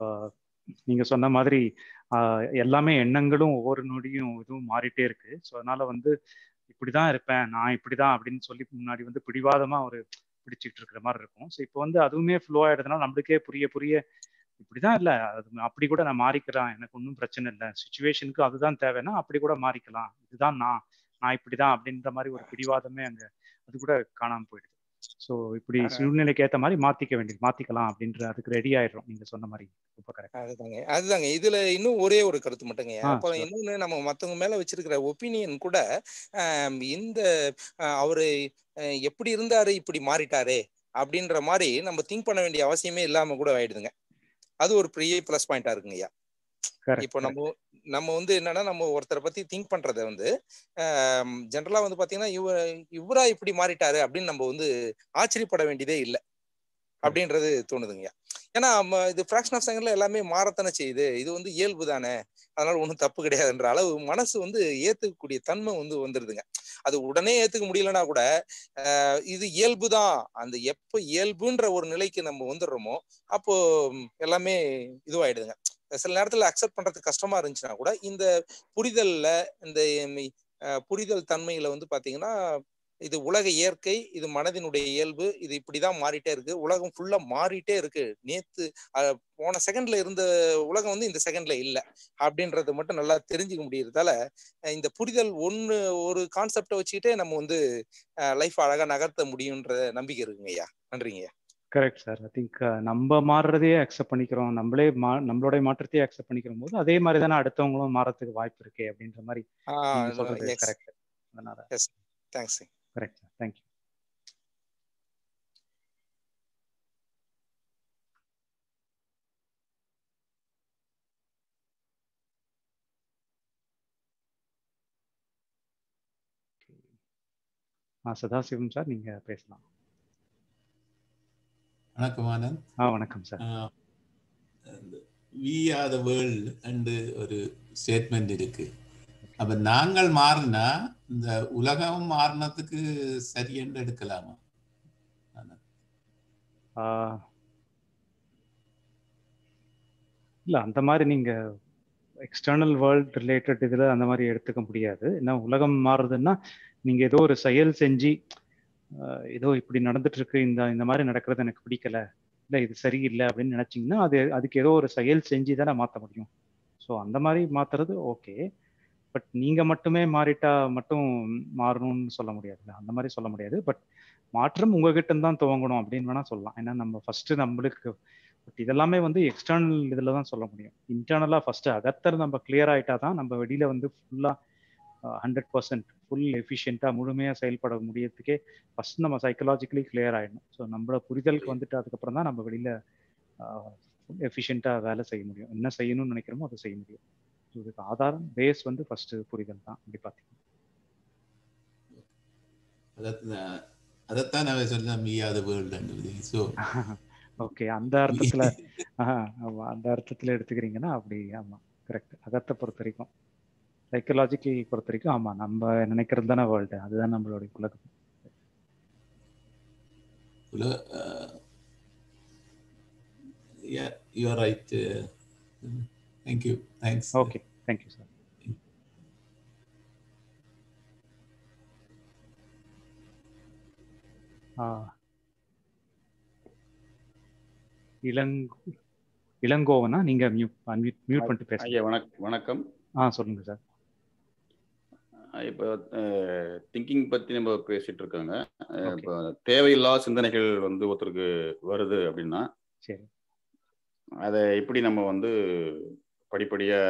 நீங்க சொன்ன மாதிரி எல்லாமே எண்ணங்களும் ஒவ்வொரு நொடியும் இதுவும் மாறிட்டே இருக்கு ஸோ அதனால வந்து இப்படிதான் இருப்பேன் நான் இப்படிதான் அப்படின்னு சொல்லி முன்னாடி வந்து பிடிவாதமா ஒரு பிடிச்சிட்டு இருக்கிற மாதிரி இருக்கும் ஸோ இப்போ வந்து அதுவுமே ஃப்ளோ ஆயிடுதுனால நம்மளுக்கே புரிய புரிய இப்படிதான் இல்லை அது அப்படி கூட நான் மாறிக்கிறேன் எனக்கு ஒன்றும் பிரச்சனை இல்லை சுச்சுவேஷனுக்கு அதுதான் தேவைன்னா அப்படி கூட மாறிக்கலாம் இதுதான் நான் நான் இப்படிதான் அப்படின்ற மாதிரி ஒரு பிடிவாதமே அங்க அது கூட காணாம போயிடுது ஸோ இப்படி சூழ்நிலைக்கு ஏற்ற மாதிரி மாத்திக்க வேண்டியது மாத்திக்கலாம் அப்படின்ற அதுக்கு ரெடி ஆயிடுறோம் நீங்க சொன்ன மாதிரி ரொம்ப கரெக்ட் அதுதாங்க அதுதாங்க இதுல இன்னும் ஒரே ஒரு கருத்து மட்டுங்க அப்ப இன்னொன்னு நம்ம மத்தவங்க மேல வச்சிருக்கிற ஒப்பீனியன் கூட இந்த அவரு எப்படி இருந்தாரு இப்படி மாறிட்டாரே அப்படின்ற மாதிரி நம்ம திங்க் பண்ண வேண்டிய அவசியமே இல்லாம கூட ஆயிடுதுங்க அது ஒரு பெரிய பிளஸ் பாயிண்டா இருக்குங்கய்யா இப்போ நம்ம நம்ம வந்து என்னன்னா நம்ம ஒருத்தரை பத்தி திங்க் பண்றத வந்து ஜென்ரலா வந்து பாத்தீங்கன்னா இவ இவரா இப்படி மாறிட்டாரு அப்படின்னு நம்ம வந்து ஆச்சரியப்பட வேண்டியதே இல்லை அப்படின்றது தோணுதுங்கய்யா ஏன்னா இது ஃபிராக்ஷன் ஆஃப் செகண்ட்ல எல்லாமே மாறத்தானே செய்யுது இது வந்து இயல்பு தானே அதனால ஒன்றும் தப்பு கிடையாதுன்ற அளவு மனசு வந்து ஏத்துக்கக்கூடிய தன்மை வந்து வந்துருதுங்க அது உடனே ஏத்துக்க முடியலன்னா கூட இது இயல்பு தான் அந்த எப்ப இயல்புன்ற ஒரு நிலைக்கு நம்ம வந்துடுறோமோ அப்போ எல்லாமே இதுவாயிடுதுங்க சில நேரத்துல அக்செப்ட் பண்றதுக்கு கஷ்டமா இருந்துச்சுன்னா கூட இந்த புரிதல்ல இந்த புரிதல் தன்மையில வந்து பாத்தீங்கன்னா இது உலக இயற்கை இது மனதினுடைய இயல்பு இது இப்படிதான் மாறிட்டே இருக்கு உலகம் ஃபுல்லா மாறிட்டே இருக்கு நேத்து அஹ், போன செகண்ட்ல இருந்த உலகம் வந்து இந்த செகண்ட்ல இல்ல அப்படின்றது மட்டும் நல்லா தெரிஞ்சுக்க முடியறதால அஹ், இந்த புரிதல் ஒண்ணு ஒரு கான்செப்டை வச்சுக்கிட்டே நம்ம வந்து லைஃப் அழகா நகர்த்த முடியுன்ற நம்பிக்கை இருக்குங்க ஐயா நன்றிங்க ஐயா கரெக்ட் சார் ஐ திங்க் நம்ம மாறுறதையே அக்செப்ட் பண்ணிக்கிறோம் நம்மளே மா நம்மளுடைய மாற்றத்தையே அக்செப்ட் பண்ணிக்கிற போது அதே மாதிரி தானே அடுத்தவங்களும் மாறத்துக்கு வாய்ப்பு இருக்கே அப்படின்ற மாதிரி நீங்க சொல்றது எஸ் கரெக்ட் அதனால yes thanks correct sir thank you ஆ சதாசிவம் சார் நீங்க பேசலாம் வணக்கம் ஆனந்த் ஆ வணக்கம் sir we are the world and ஒரு ஸ்டேட்மெண்ட் இருக்கு அப்ப நாங்கள் மாறினா இந்த உலகம் மாறினதுக்கு சரி என்று எடுக்கலாமா ஆ, இல்ல அந்த மாதிரி நீங்க எக்ஸ்டர்னல் வேர்ல்ட் ரிலேட்டட் இதுல அந்த மாதிரி எடுத்துக்க முடியாது ஏன்னா உலகம் மாறுதுன்னா நீங்க ஏதோ ஒரு செயல் செஞ்சு ஆஹ், ஏதோ இப்படி நடந்துட்டு இருக்கு இந்த இந்த மாதிரி நடக்கிறது எனக்கு பிடிக்கல இல்ல இது சரியில்லை அப்படின்னு நினைச்சீங்கன்னா அது அதுக்கு ஏதோ ஒரு செயல் செஞ்சு தானே மாத்த முடியும் ஸோ அந்த மாதிரி மாத்துறது ஓகே பட் நீங்க மட்டுமே மாறிட்டா மட்டும் மாறணும்னு சொல்ல முடியாதுல்ல அந்த மாதிரி சொல்ல முடியாது பட் மாற்றம் உங்ககிட்ட இருந்து தான் துவங்கணும் அப்படின்னு வேணா சொல்லலாம் ஏன்னா நம்ம ஃபர்ஸ்ட் நம்மளுக்கு பட் இதெல்லாமே வந்து எக்ஸ்டர்னல் இதில் தான் சொல்ல முடியும் இன்டர்னலாக ஃபர்ஸ்ட் அகத்தர் நம்ம கிளியர் ஆயிட்டா தான் நம்ம வெளியில வந்து ஃபுல்லாக ஹண்ட்ரட் பர்சன்ட் ஃபுல் எஃபிஷியண்ட்டாக முழுமையாக செயல்பட முடியறதுக்கே ஃபர்ஸ்ட் நம்ம சைக்கலாஜிக்கலி கிளியர் ஆயிடணும் ஸோ நம்மளோட புரிதலுக்கு வந்துட்டு அதுக்கப்புறம் தான் நம்ம வெளியில எஃபிஷியண்ட்டாக வேலை செய்ய முடியும் என்ன செய்யணும்னு நினைக்கிறோமோ அதை செய்ய முடியும் ஸோ இதுக்கு ஆதாரம் பேஸ் வந்து ஃபர்ஸ்ட் புரிதல் தான் அப்படி பார்த்தீங்கன்னா அதான் அதைத்தான் நான் சொல்ல we are the world so okay அந்த அர்த்தத்துல ஆஹ் ஆமா அந்த அர்த்தத்துல எடுத்துக்கிறீங்கன்னா அப்படி ஆமா கரெக்ட் அகத்தை பொறுத்த வரைக்கும் சைக்கலாஜிக்கல் பொறுத்த வரைக்கும் ஆமா நம்ம நினைக்கிறது தானே வேர்ல்டு அதுதான் நம்மளுடைய உலகம் yeah you are right uh, thank you thanks okay thank you sir Ilango இளங்கோவனா நீங்க மியூட் அன்மியூட் மியூட் பண்ணிட்டு பேசுங்க ஐயா வணக் வணக்கம் ஆ சொல்லுங்க சார் இப்போ திங்கிங் பத்தி நம்ம பேசிட்டு இருக்காங்க அஹ் Okay. இப்போ தேவையில்லாத சிந்தனைகள் வந்து ஒருத்தருக்கு வருது அப்படின்னா சரி அதை எப்படி நம்ம வந்து படிப்படியா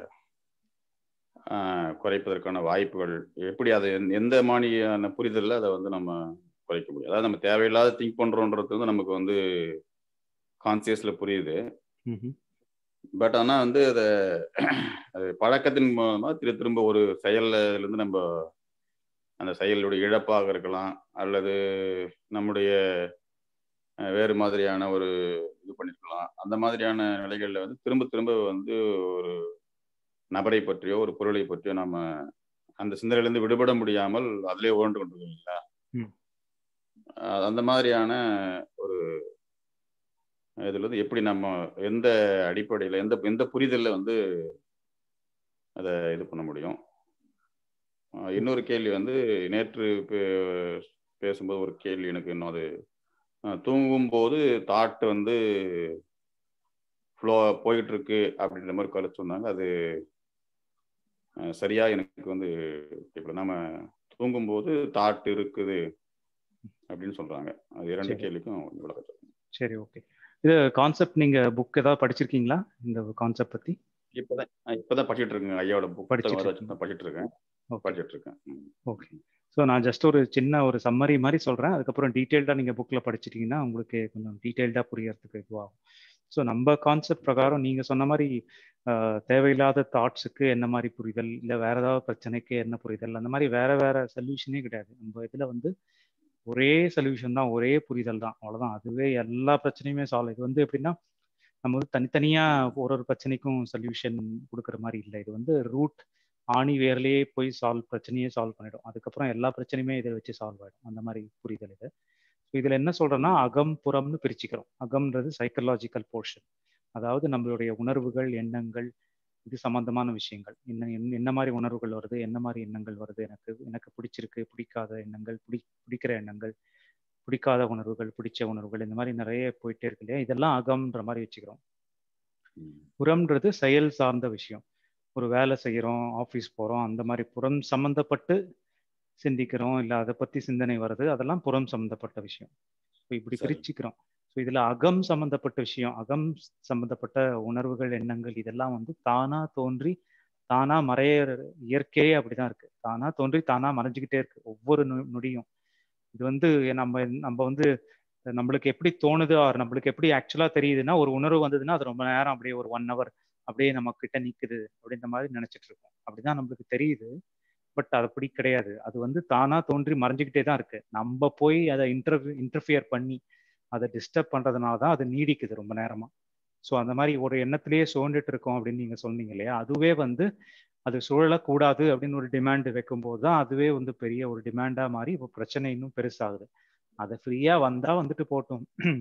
ஆஹ், குறைப்பதற்கான வாய்ப்புகள் எப்படி அது எந்த- எந்த மாதிரியான புரிதல்ல அதை வந்து நம்ம குறைக்க முடியும் அதாவது நம்ம தேவையில்லாத திங்க் பண்றோன்றது வந்து நமக்கு வந்து கான்சியஸ்ல புரியுது ம்ஹும். பட் ஆனால் வந்து அதை அது பழக்கத்தின் மூலமா திரு திரும்ப ஒரு செயல்ல இருந்து நம்ம அந்த செயலுடைய இழப்பாக இருக்கலாம் அல்லது நம்முடைய அஹ், வேறு மாதிரியான ஒரு இது பண்ணிருக்கலாம் அந்த மாதிரியான நிலைகள்ல வந்து திரும்ப திரும்ப வந்து ஒரு நபரை பற்றியோ ஒரு பொருளை பற்றியோ நம்ம அந்த சிந்தனையிலிருந்து விடுபட முடியாமல் அதிலே உழண்டு கொண்டிருக்கோம் இல்லைங்களா ம். அஹ், அந்த மாதிரியான ஒரு இதுல வந்து எப்படி நம்ம எந்த அடிப்படையில் எந்த எந்த புரிதல்ல வந்து அதை இது பண்ண முடியும் ஆஹ் இன்னொரு கேள்வி வந்து நேற்று பே- பேசும்போது ஒரு கேள்வி எனக்கு இன்னும் அது ஆஹ் தூங்கும்போது தாட் வந்து ஃப்ளோ போயிட்டு இருக்கு அப்படின்ற மாதிரி கருத்து சொன்னாங்க அது ஆஹ் சரியா எனக்கு வந்து இப்ப நம்ம தூங்கும்போது தாட் இருக்குது அப்படின்னு சொல்றாங்க அது இரண்டு சரி. கேள்விக்கும் விளக்கம் சொல்லுங்க. சரி ஓகே இது கான்செப்ட் நீங்க புக் ஏதாவது படிச்சிருக்கீங்களா இந்த கான்செப்ட் பத்தி இப்பதான் நான் இப்பதான் படிச்சிட்டு இருக்கேன் ஐயாவோட புக் படிச்சிட்டு வர இருக்கீங்க. படிச்சிட்டு இருக்கேன் ஓகே படிச்சிட்டு இருக்கேன் ம். ஓகே ஸோ நான் ஜஸ்ட் ஒரு சின்ன ஒரு சம்மரி மாதிரி சொல்கிறேன் அதுக்கப்புறம் டீட்டெயில்டாக நீங்கள் புக்கில் படிச்சிட்டிங்கன்னா உங்களுக்கு கொஞ்சம் டீட்டெயில்டாக புரியறதுக்கு இதுவாகும் ஸோ நம்ம கான்செப்ட் பிரகாரம் நீங்கள் சொன்ன மாதிரி ஆஹ், தேவையில்லாத தாட்ஸுக்கு என்ன மாதிரி புரிதல் இல்லை வேற ஏதாவது பிரச்சனைக்கு என்ன புரிதல் அந்த மாதிரி வேற வேற சொல்யூஷனே கிடையாது நம்ம இதில் வந்து ஒரே சொல்யூஷன் தான் ஒரே புரிதல் தான் அவ்வளோதான் அதுவே எல்லா பிரச்சனையுமே சால்வ் இது வந்து எப்படின்னா நம்ம வந்து தனித்தனியாக ஒரு ஒரு பிரச்சனைக்கும் சொல்யூஷன் கொடுக்குற மாதிரி இல்லை இது வந்து ரூட் ஆணி வேர்லயே போய் சால்வ் பிரச்சனையே சால்வ் பண்ணிடும் அதுக்கப்புறம் எல்லா பிரச்சனையுமே இதை வச்சு சால்வ் ஆகிடும் அந்த மாதிரி புரிதல் இது ஸோ இதில் என்ன சொல்றேன்னா அகம் புறம்னு பிரிச்சுக்கிறோம் அகம்ன்றது சைக்கலாஜிக்கல் போர்ஷன் அதாவது நம்மளுடைய உணர்வுகள் எண்ணங்கள் இது சம்பந்தமான விஷயங்கள் என்ன என்ன என்ன மாதிரி உணர்வுகள் வருது என்ன மாதிரி எண்ணங்கள் வருது எனக்கு எனக்கு பிடிச்சிருக்கு பிடிக்காத எண்ணங்கள் பிடி பிடிக்கிற எண்ணங்கள் பிடிக்காத உணர்வுகள் பிடிச்ச உணர்வுகள் இந்த மாதிரி நிறைய போயிட்டே இருக்கு இல்லையா இதெல்லாம் அகம்ன்ற மாதிரி வச்சுக்கிறோம் புறம்ன்றது செயல் சார்ந்த விஷயம் ஒரு வேலை செய்கிறோம் ஆஃபீஸ் போகிறோம் அந்த மாதிரி புறம் சம்மந்தப்பட்டு சிந்திக்கிறோம் இல்லை அதை பற்றி சிந்தனை வருது அதெல்லாம் புறம் சம்மந்தப்பட்ட விஷயம் ஸோ இப்படி சரி. பிரிச்சுக்கிறோம் ஸோ இதில் அகம் சம்மந்தப்பட்ட விஷயம் அகம் சம்மந்தப்பட்ட உணர்வுகள் எண்ணங்கள் இதெல்லாம் வந்து தானா தோன்றி தானா மறைய இயற்கையே அப்படிதான் இருக்கு தானா தோன்றி தானா மறைஞ்சுக்கிட்டே இருக்கு ஒவ்வொரு நொ- நொடியும் இது வந்து நம்ம நம்ம வந்து நம்மளுக்கு எப்படி தோணுது ஆர் நம்மளுக்கு எப்படி ஆக்சுவலா தெரியுதுன்னா ஒரு உணர்வு வந்ததுன்னா அது ரொம்ப நேரம் அப்படியே ஒரு ஒன் ஹவர் அப்படியே நம்ம கிட்ட நிக்குது அப்படின்ற மாதிரி நினைச்சிட்டு இருக்கோம் அப்படிதான் நம்மளுக்கு தெரியுது பட் அது அப்படி கிடையாது அது வந்து தானா தோன்றி மறைஞ்சுக்கிட்டே தான் இருக்கு நம்ம போய் அதை இன்டர் இன்டர்ஃபியர் பண்ணி அதை டிஸ்டர்ப் பண்றதுனால தான் அது நீடிக்குது ரொம்ப நேரமா ஸோ அந்த மாதிரி ஒரு எண்ணத்திலேயே சோண்டுட்டு இருக்கோம் அப்படின்னு நீங்க சொன்னீங்க இல்லையா அதுவே வந்து அது சுழலக்கூடாது அப்படின்னு ஒரு டிமாண்ட் வைக்கும்போது தான் அதுவே வந்து பெரிய ஒரு டிமாண்டா மாறி இப்போ பிரச்சனை இன்னும் பெருசாகுது அதை ஃப்ரீயா வந்தா வந்துட்டு போட்டும்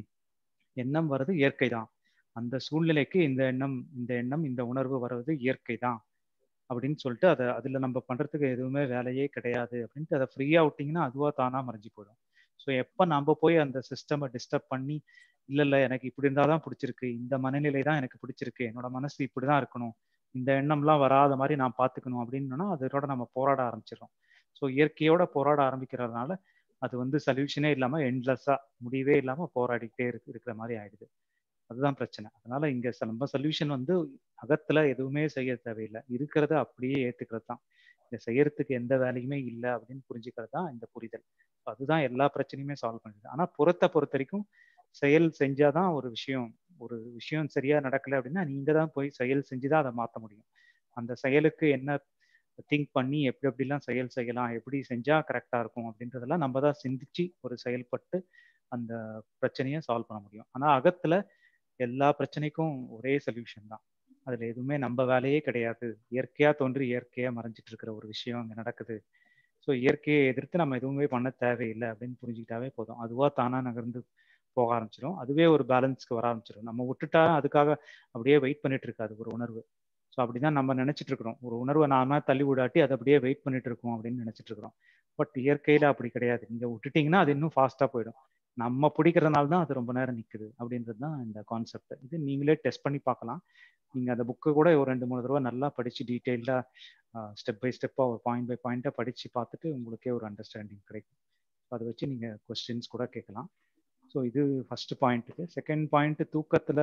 எண்ணம் வர்றது இயற்கை தான் அந்த சூழ்நிலைக்கு இந்த எண்ணம் இந்த எண்ணம் இந்த உணர்வு வர்றது இயற்கை தான் அப்படின்னு சொல்லிட்டு அதை அதில் நம்ம பண்ணுறதுக்கு எதுவுமே வேலையே கிடையாது அப்படின்ட்டு அதை ஃப்ரீயாக விட்டிங்கன்னா அதுவாக தானாக மறைஞ்சு போயிடும் ஸோ எப்போ நம்ம போய் அந்த சிஸ்டமை டிஸ்டர்ப் பண்ணி இல்லை இல்லை எனக்கு இப்படி இருந்தால் தான் பிடிச்சிருக்கு இந்த மனநிலை தான் எனக்கு பிடிச்சிருக்கு என்னோட மனசு இப்படி தான் இருக்கணும் இந்த எண்ணம்லாம் வராத மாதிரி நான் பார்த்துக்கணும் அப்படின்னா அதோட நம்ம போராட ஆரம்பிச்சிடறோம் ஸோ இயற்கையோட போராட ஆரம்பிக்கிறதுனால அது வந்து சொல்யூஷனே இல்லாமல் எண்ட்லெஸ்ஸாக முடிவே இல்லாமல் போராடிக்கிட்டே இருக்கு இருக்கிற மாதிரி ஆயிடுது அதுதான் பிரச்சனை அதனால இங்க ச- நம்ம சொல்யூஷன் வந்து அகத்துல எதுவுமே செய்ய தேவையில்லை இருக்கிறத அப்படியே ஏத்துக்கிறது தான் இங்க செய்யறதுக்கு எந்த வேலையுமே இல்லை அப்படின்னு புரிஞ்சுக்கிறது தான் இந்த புரிதல் அதுதான் எல்லா பிரச்சனையுமே சால்வ் பண்ணுது ஆனா புறத்தை பொறுத்த வரைக்கும் செயல் செஞ்சாதான் ஒரு விஷயம் ஒரு விஷயம் சரியா நடக்கல அப்படின்னா நீங்க தான் போய் செயல் செஞ்சுதான் அதை மாத்த முடியும் அந்த செயலுக்கு என்ன திங்க் பண்ணி எப்படி எப்படிலாம் செயல் செய்யலாம் எப்படி செஞ்சா கரெக்டா இருக்கும் அப்படின்றதெல்லாம் நம்ம தான் சிந்திச்சு ஒரு செயல்பட்டு அந்த பிரச்சனையை சால்வ் பண்ண முடியும் ஆனா அகத்துல எல்லா பிரச்சனைக்கும் ஒரே சொல்யூஷன் தான் அதுல எதுவுமே நம்ம வேலையே கிடையாது இயற்கையா தோன்றி இயற்கையா மறைஞ்சிட்டு இருக்கிற ஒரு விஷயம் அங்க நடக்குது ஸோ இயற்கையை எதிர்த்து நம்ம எதுவுமே பண்ண தேவையில்லை அப்படின்னு புரிஞ்சுக்கிட்டாவே போதும் அதுவா தானா நகர்ந்து போக ஆரம்பிச்சிடும் அதுவே ஒரு பேலன்ஸ்க்கு வர ஆரம்பிச்சிடும் நம்ம விட்டுட்டா அதுக்காக அப்படியே வெயிட் பண்ணிட்டு இருக்காது ஒரு உணர்வு ஸோ அப்படிதான் நம்ம நினைச்சிட்டு இருக்கிறோம் ஒரு உணர்வை நாம தள்ளி விடாட்டி அதை அப்படியே வெயிட் பண்ணிட்டு இருக்கோம் அப்படின்னு நினைச்சிட்டு இருக்கிறோம் பட் இயற்கையில அப்படி கிடையாது நீங்க விட்டுட்டீங்கன்னா அது இன்னும் ஃபாஸ்டா போயிடும் நம்ம பிடிக்கிறதுனால தான் அது ரொம்ப நேரம் நிக்குது அப்படின்றது தான் இந்த கான்செப்ட் இது நீங்களே டெஸ்ட் பண்ணி பார்க்கலாம் நீங்க அந்த புக்கு கூட ஒரு ரெண்டு மூணு தடவை நல்லா படிச்சு டீட்டெயில்டா ஸ்டெப் பை ஸ்டெப்பா ஒரு பாயிண்ட் பை பாயிண்டா படிச்சு பார்த்துட்டு உங்களுக்கே ஒரு அண்டர்ஸ்டாண்டிங் கிடைக்கும் அதை வச்சு நீங்க கொஸ்டின்ஸ் கூட கேட்கலாம் ஸோ இது ஃபர்ஸ்ட் பாயிண்ட்டுக்கு செகண்ட் பாயிண்ட் தூக்கத்துல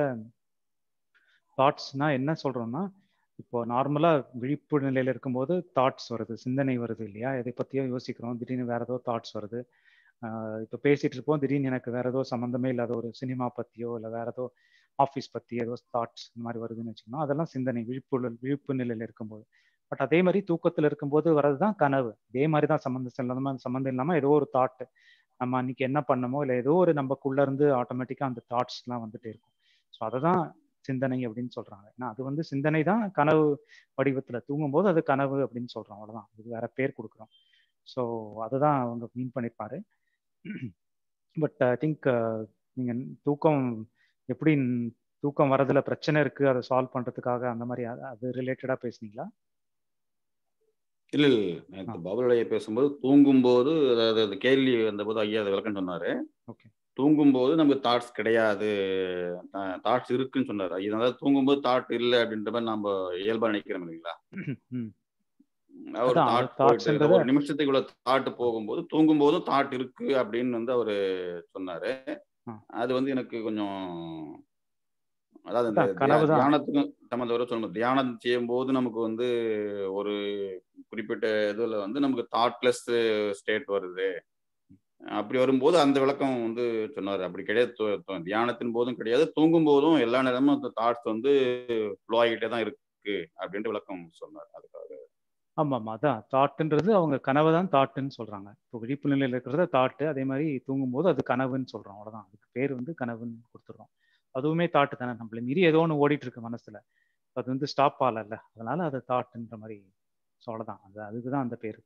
தாட்ஸ்னா என்ன சொல்றோம்னா இப்போ நார்மலா விழிப்பு நிலையில இருக்கும்போது தாட்ஸ் வருது சிந்தனை வருது இல்லையா எதை பத்தியோ யோசிக்கிறோம் திடீர்னு வேற ஏதோ தாட்ஸ் வருது ஆஹ் இப்போ பேசிட்டு இருப்போம் திடீர்னு எனக்கு வேற ஏதோ சம்மந்தமே இல்லாத ஒரு சினிமா பத்தியோ இல்லை வேற ஏதோ ஆஃபீஸ் பத்தி ஏதோ தாட்ஸ் இந்த மாதிரி வருதுன்னு வச்சுக்கணும் அதெல்லாம் சிந்தனை விழிப்பு விழிப்பு நிலையில இருக்கும்போது பட் அதே மாதிரி தூக்கத்துல இருக்கும்போது வர்றதுதான் கனவு இதே மாதிரி தான் சம்மந்தம் இல்லாம சம்மந்தம் இல்லாம ஏதோ ஒரு தாட் நம்ம அன்னைக்கு என்ன பண்ணமோ இல்லை ஏதோ ஒரு நமக்குள்ள இருந்து ஆட்டோமேட்டிக்கா அந்த தாட்ஸ் எல்லாம் வந்துட்டே இருக்கும் ஸோ அதை தான் சிந்தனை அப்படின்னு சொல்றாங்க ஏன்னா அது வந்து சிந்தனை தான் கனவு வடிவத்துல தூங்கும்போது அது கனவு அப்படின்னு சொல்றோம் அவ்வளவுதான் இது வேற பேர் கொடுக்குறோம் ஸோ அதை தான் அவங்க மீன் பண்ணியிருப்பாரு பட் ஐ திங்க் நீங்க தூக்கம் எப்படி தூக்கம் வரதுல பிரச்சனை இருக்கு அதை சால்வ் பண்றதுக்காக அந்த மாதிரி அது- அது ரிலேட்டடா பேசுனீங்களா இல்ல இல்ல நேற்று பாபுல் ஐயா பேசும்போது தூங்கும்போது அதாவது அந்த கேள்வி வந்தபோது ஐயா அதை விளக்கம் சொன்னாரு ஓகே தூங்கும்போது நமக்கு தாட்ஸ் கிடையாது தாட்ஸ் இருக்குன்னு சொன்னாரு ஐயா அதாவது தூங்கும்போது தாட் இல்லை அப்படின்ற மாதிரி நம்ம இயல்பா நினைக்கிறோம் இல்லைங்களா ம் ஒரு அதான், தாட் thoughts போயிட்டு ன்றது- ஒரு நிமிஷத்துக்கு இவ்வளவு தாட் போகும்போது தூங்கும் போதும் தாட் இருக்கு அப்படின்னு வந்து அவரு சொன்னாரு ஆ. அது வந்து எனக்கு கொஞ்சம் அதாவது இந்த அதான், கனவுதான். தியானத்துக்கும் சம்மந்தவரை சொல்லணும் தியானம் செய்யும் போது நமக்கு வந்து ஒரு குறிப்பிட்ட இதுல வந்து நமக்கு தாட்லெஸ் ஸ்டேட் வருது அப்படி வரும்போது அந்த விளக்கம் வந்து சொன்னாரு அப்படி கிடையாது து- து- தியானத்தின் போதும் கிடையாது தூங்கும் போதும் எல்லா நேரமும் அந்த தாட்ஸ் வந்து ஃப்ளோ ஆகிட்டே தான் இருக்கு அப்படின்ட்டு விளக்கம் சொன்னார் அதுக்காக ஆமா ஆமா அதான் தாட்டுன்றது அவங்க கனவை தான் தாட்டுன்னு சொல்றாங்க இப்போ விழிப்பு நிலையில இருக்கிறத தாட்டு அதே மாதிரி தூங்கும்போது அது கனவுன்னு சொல்றோம் அவ்வளவுதான் அதுக்கு பேர் வந்து கனவுன்னு கொடுத்துடுறோம் அதுவுமே தாட்டு தானே நம்மள மீறி ஏதோ ஒன்று ஓடிட்டு இருக்கு மனசுல அது வந்து ஸ்டாப் ஆகல அதனால அது தாட்டுன்ற மாதிரி ஸோ அவ்வளவுதான் அது அதுக்கு தான் அந்த பேர்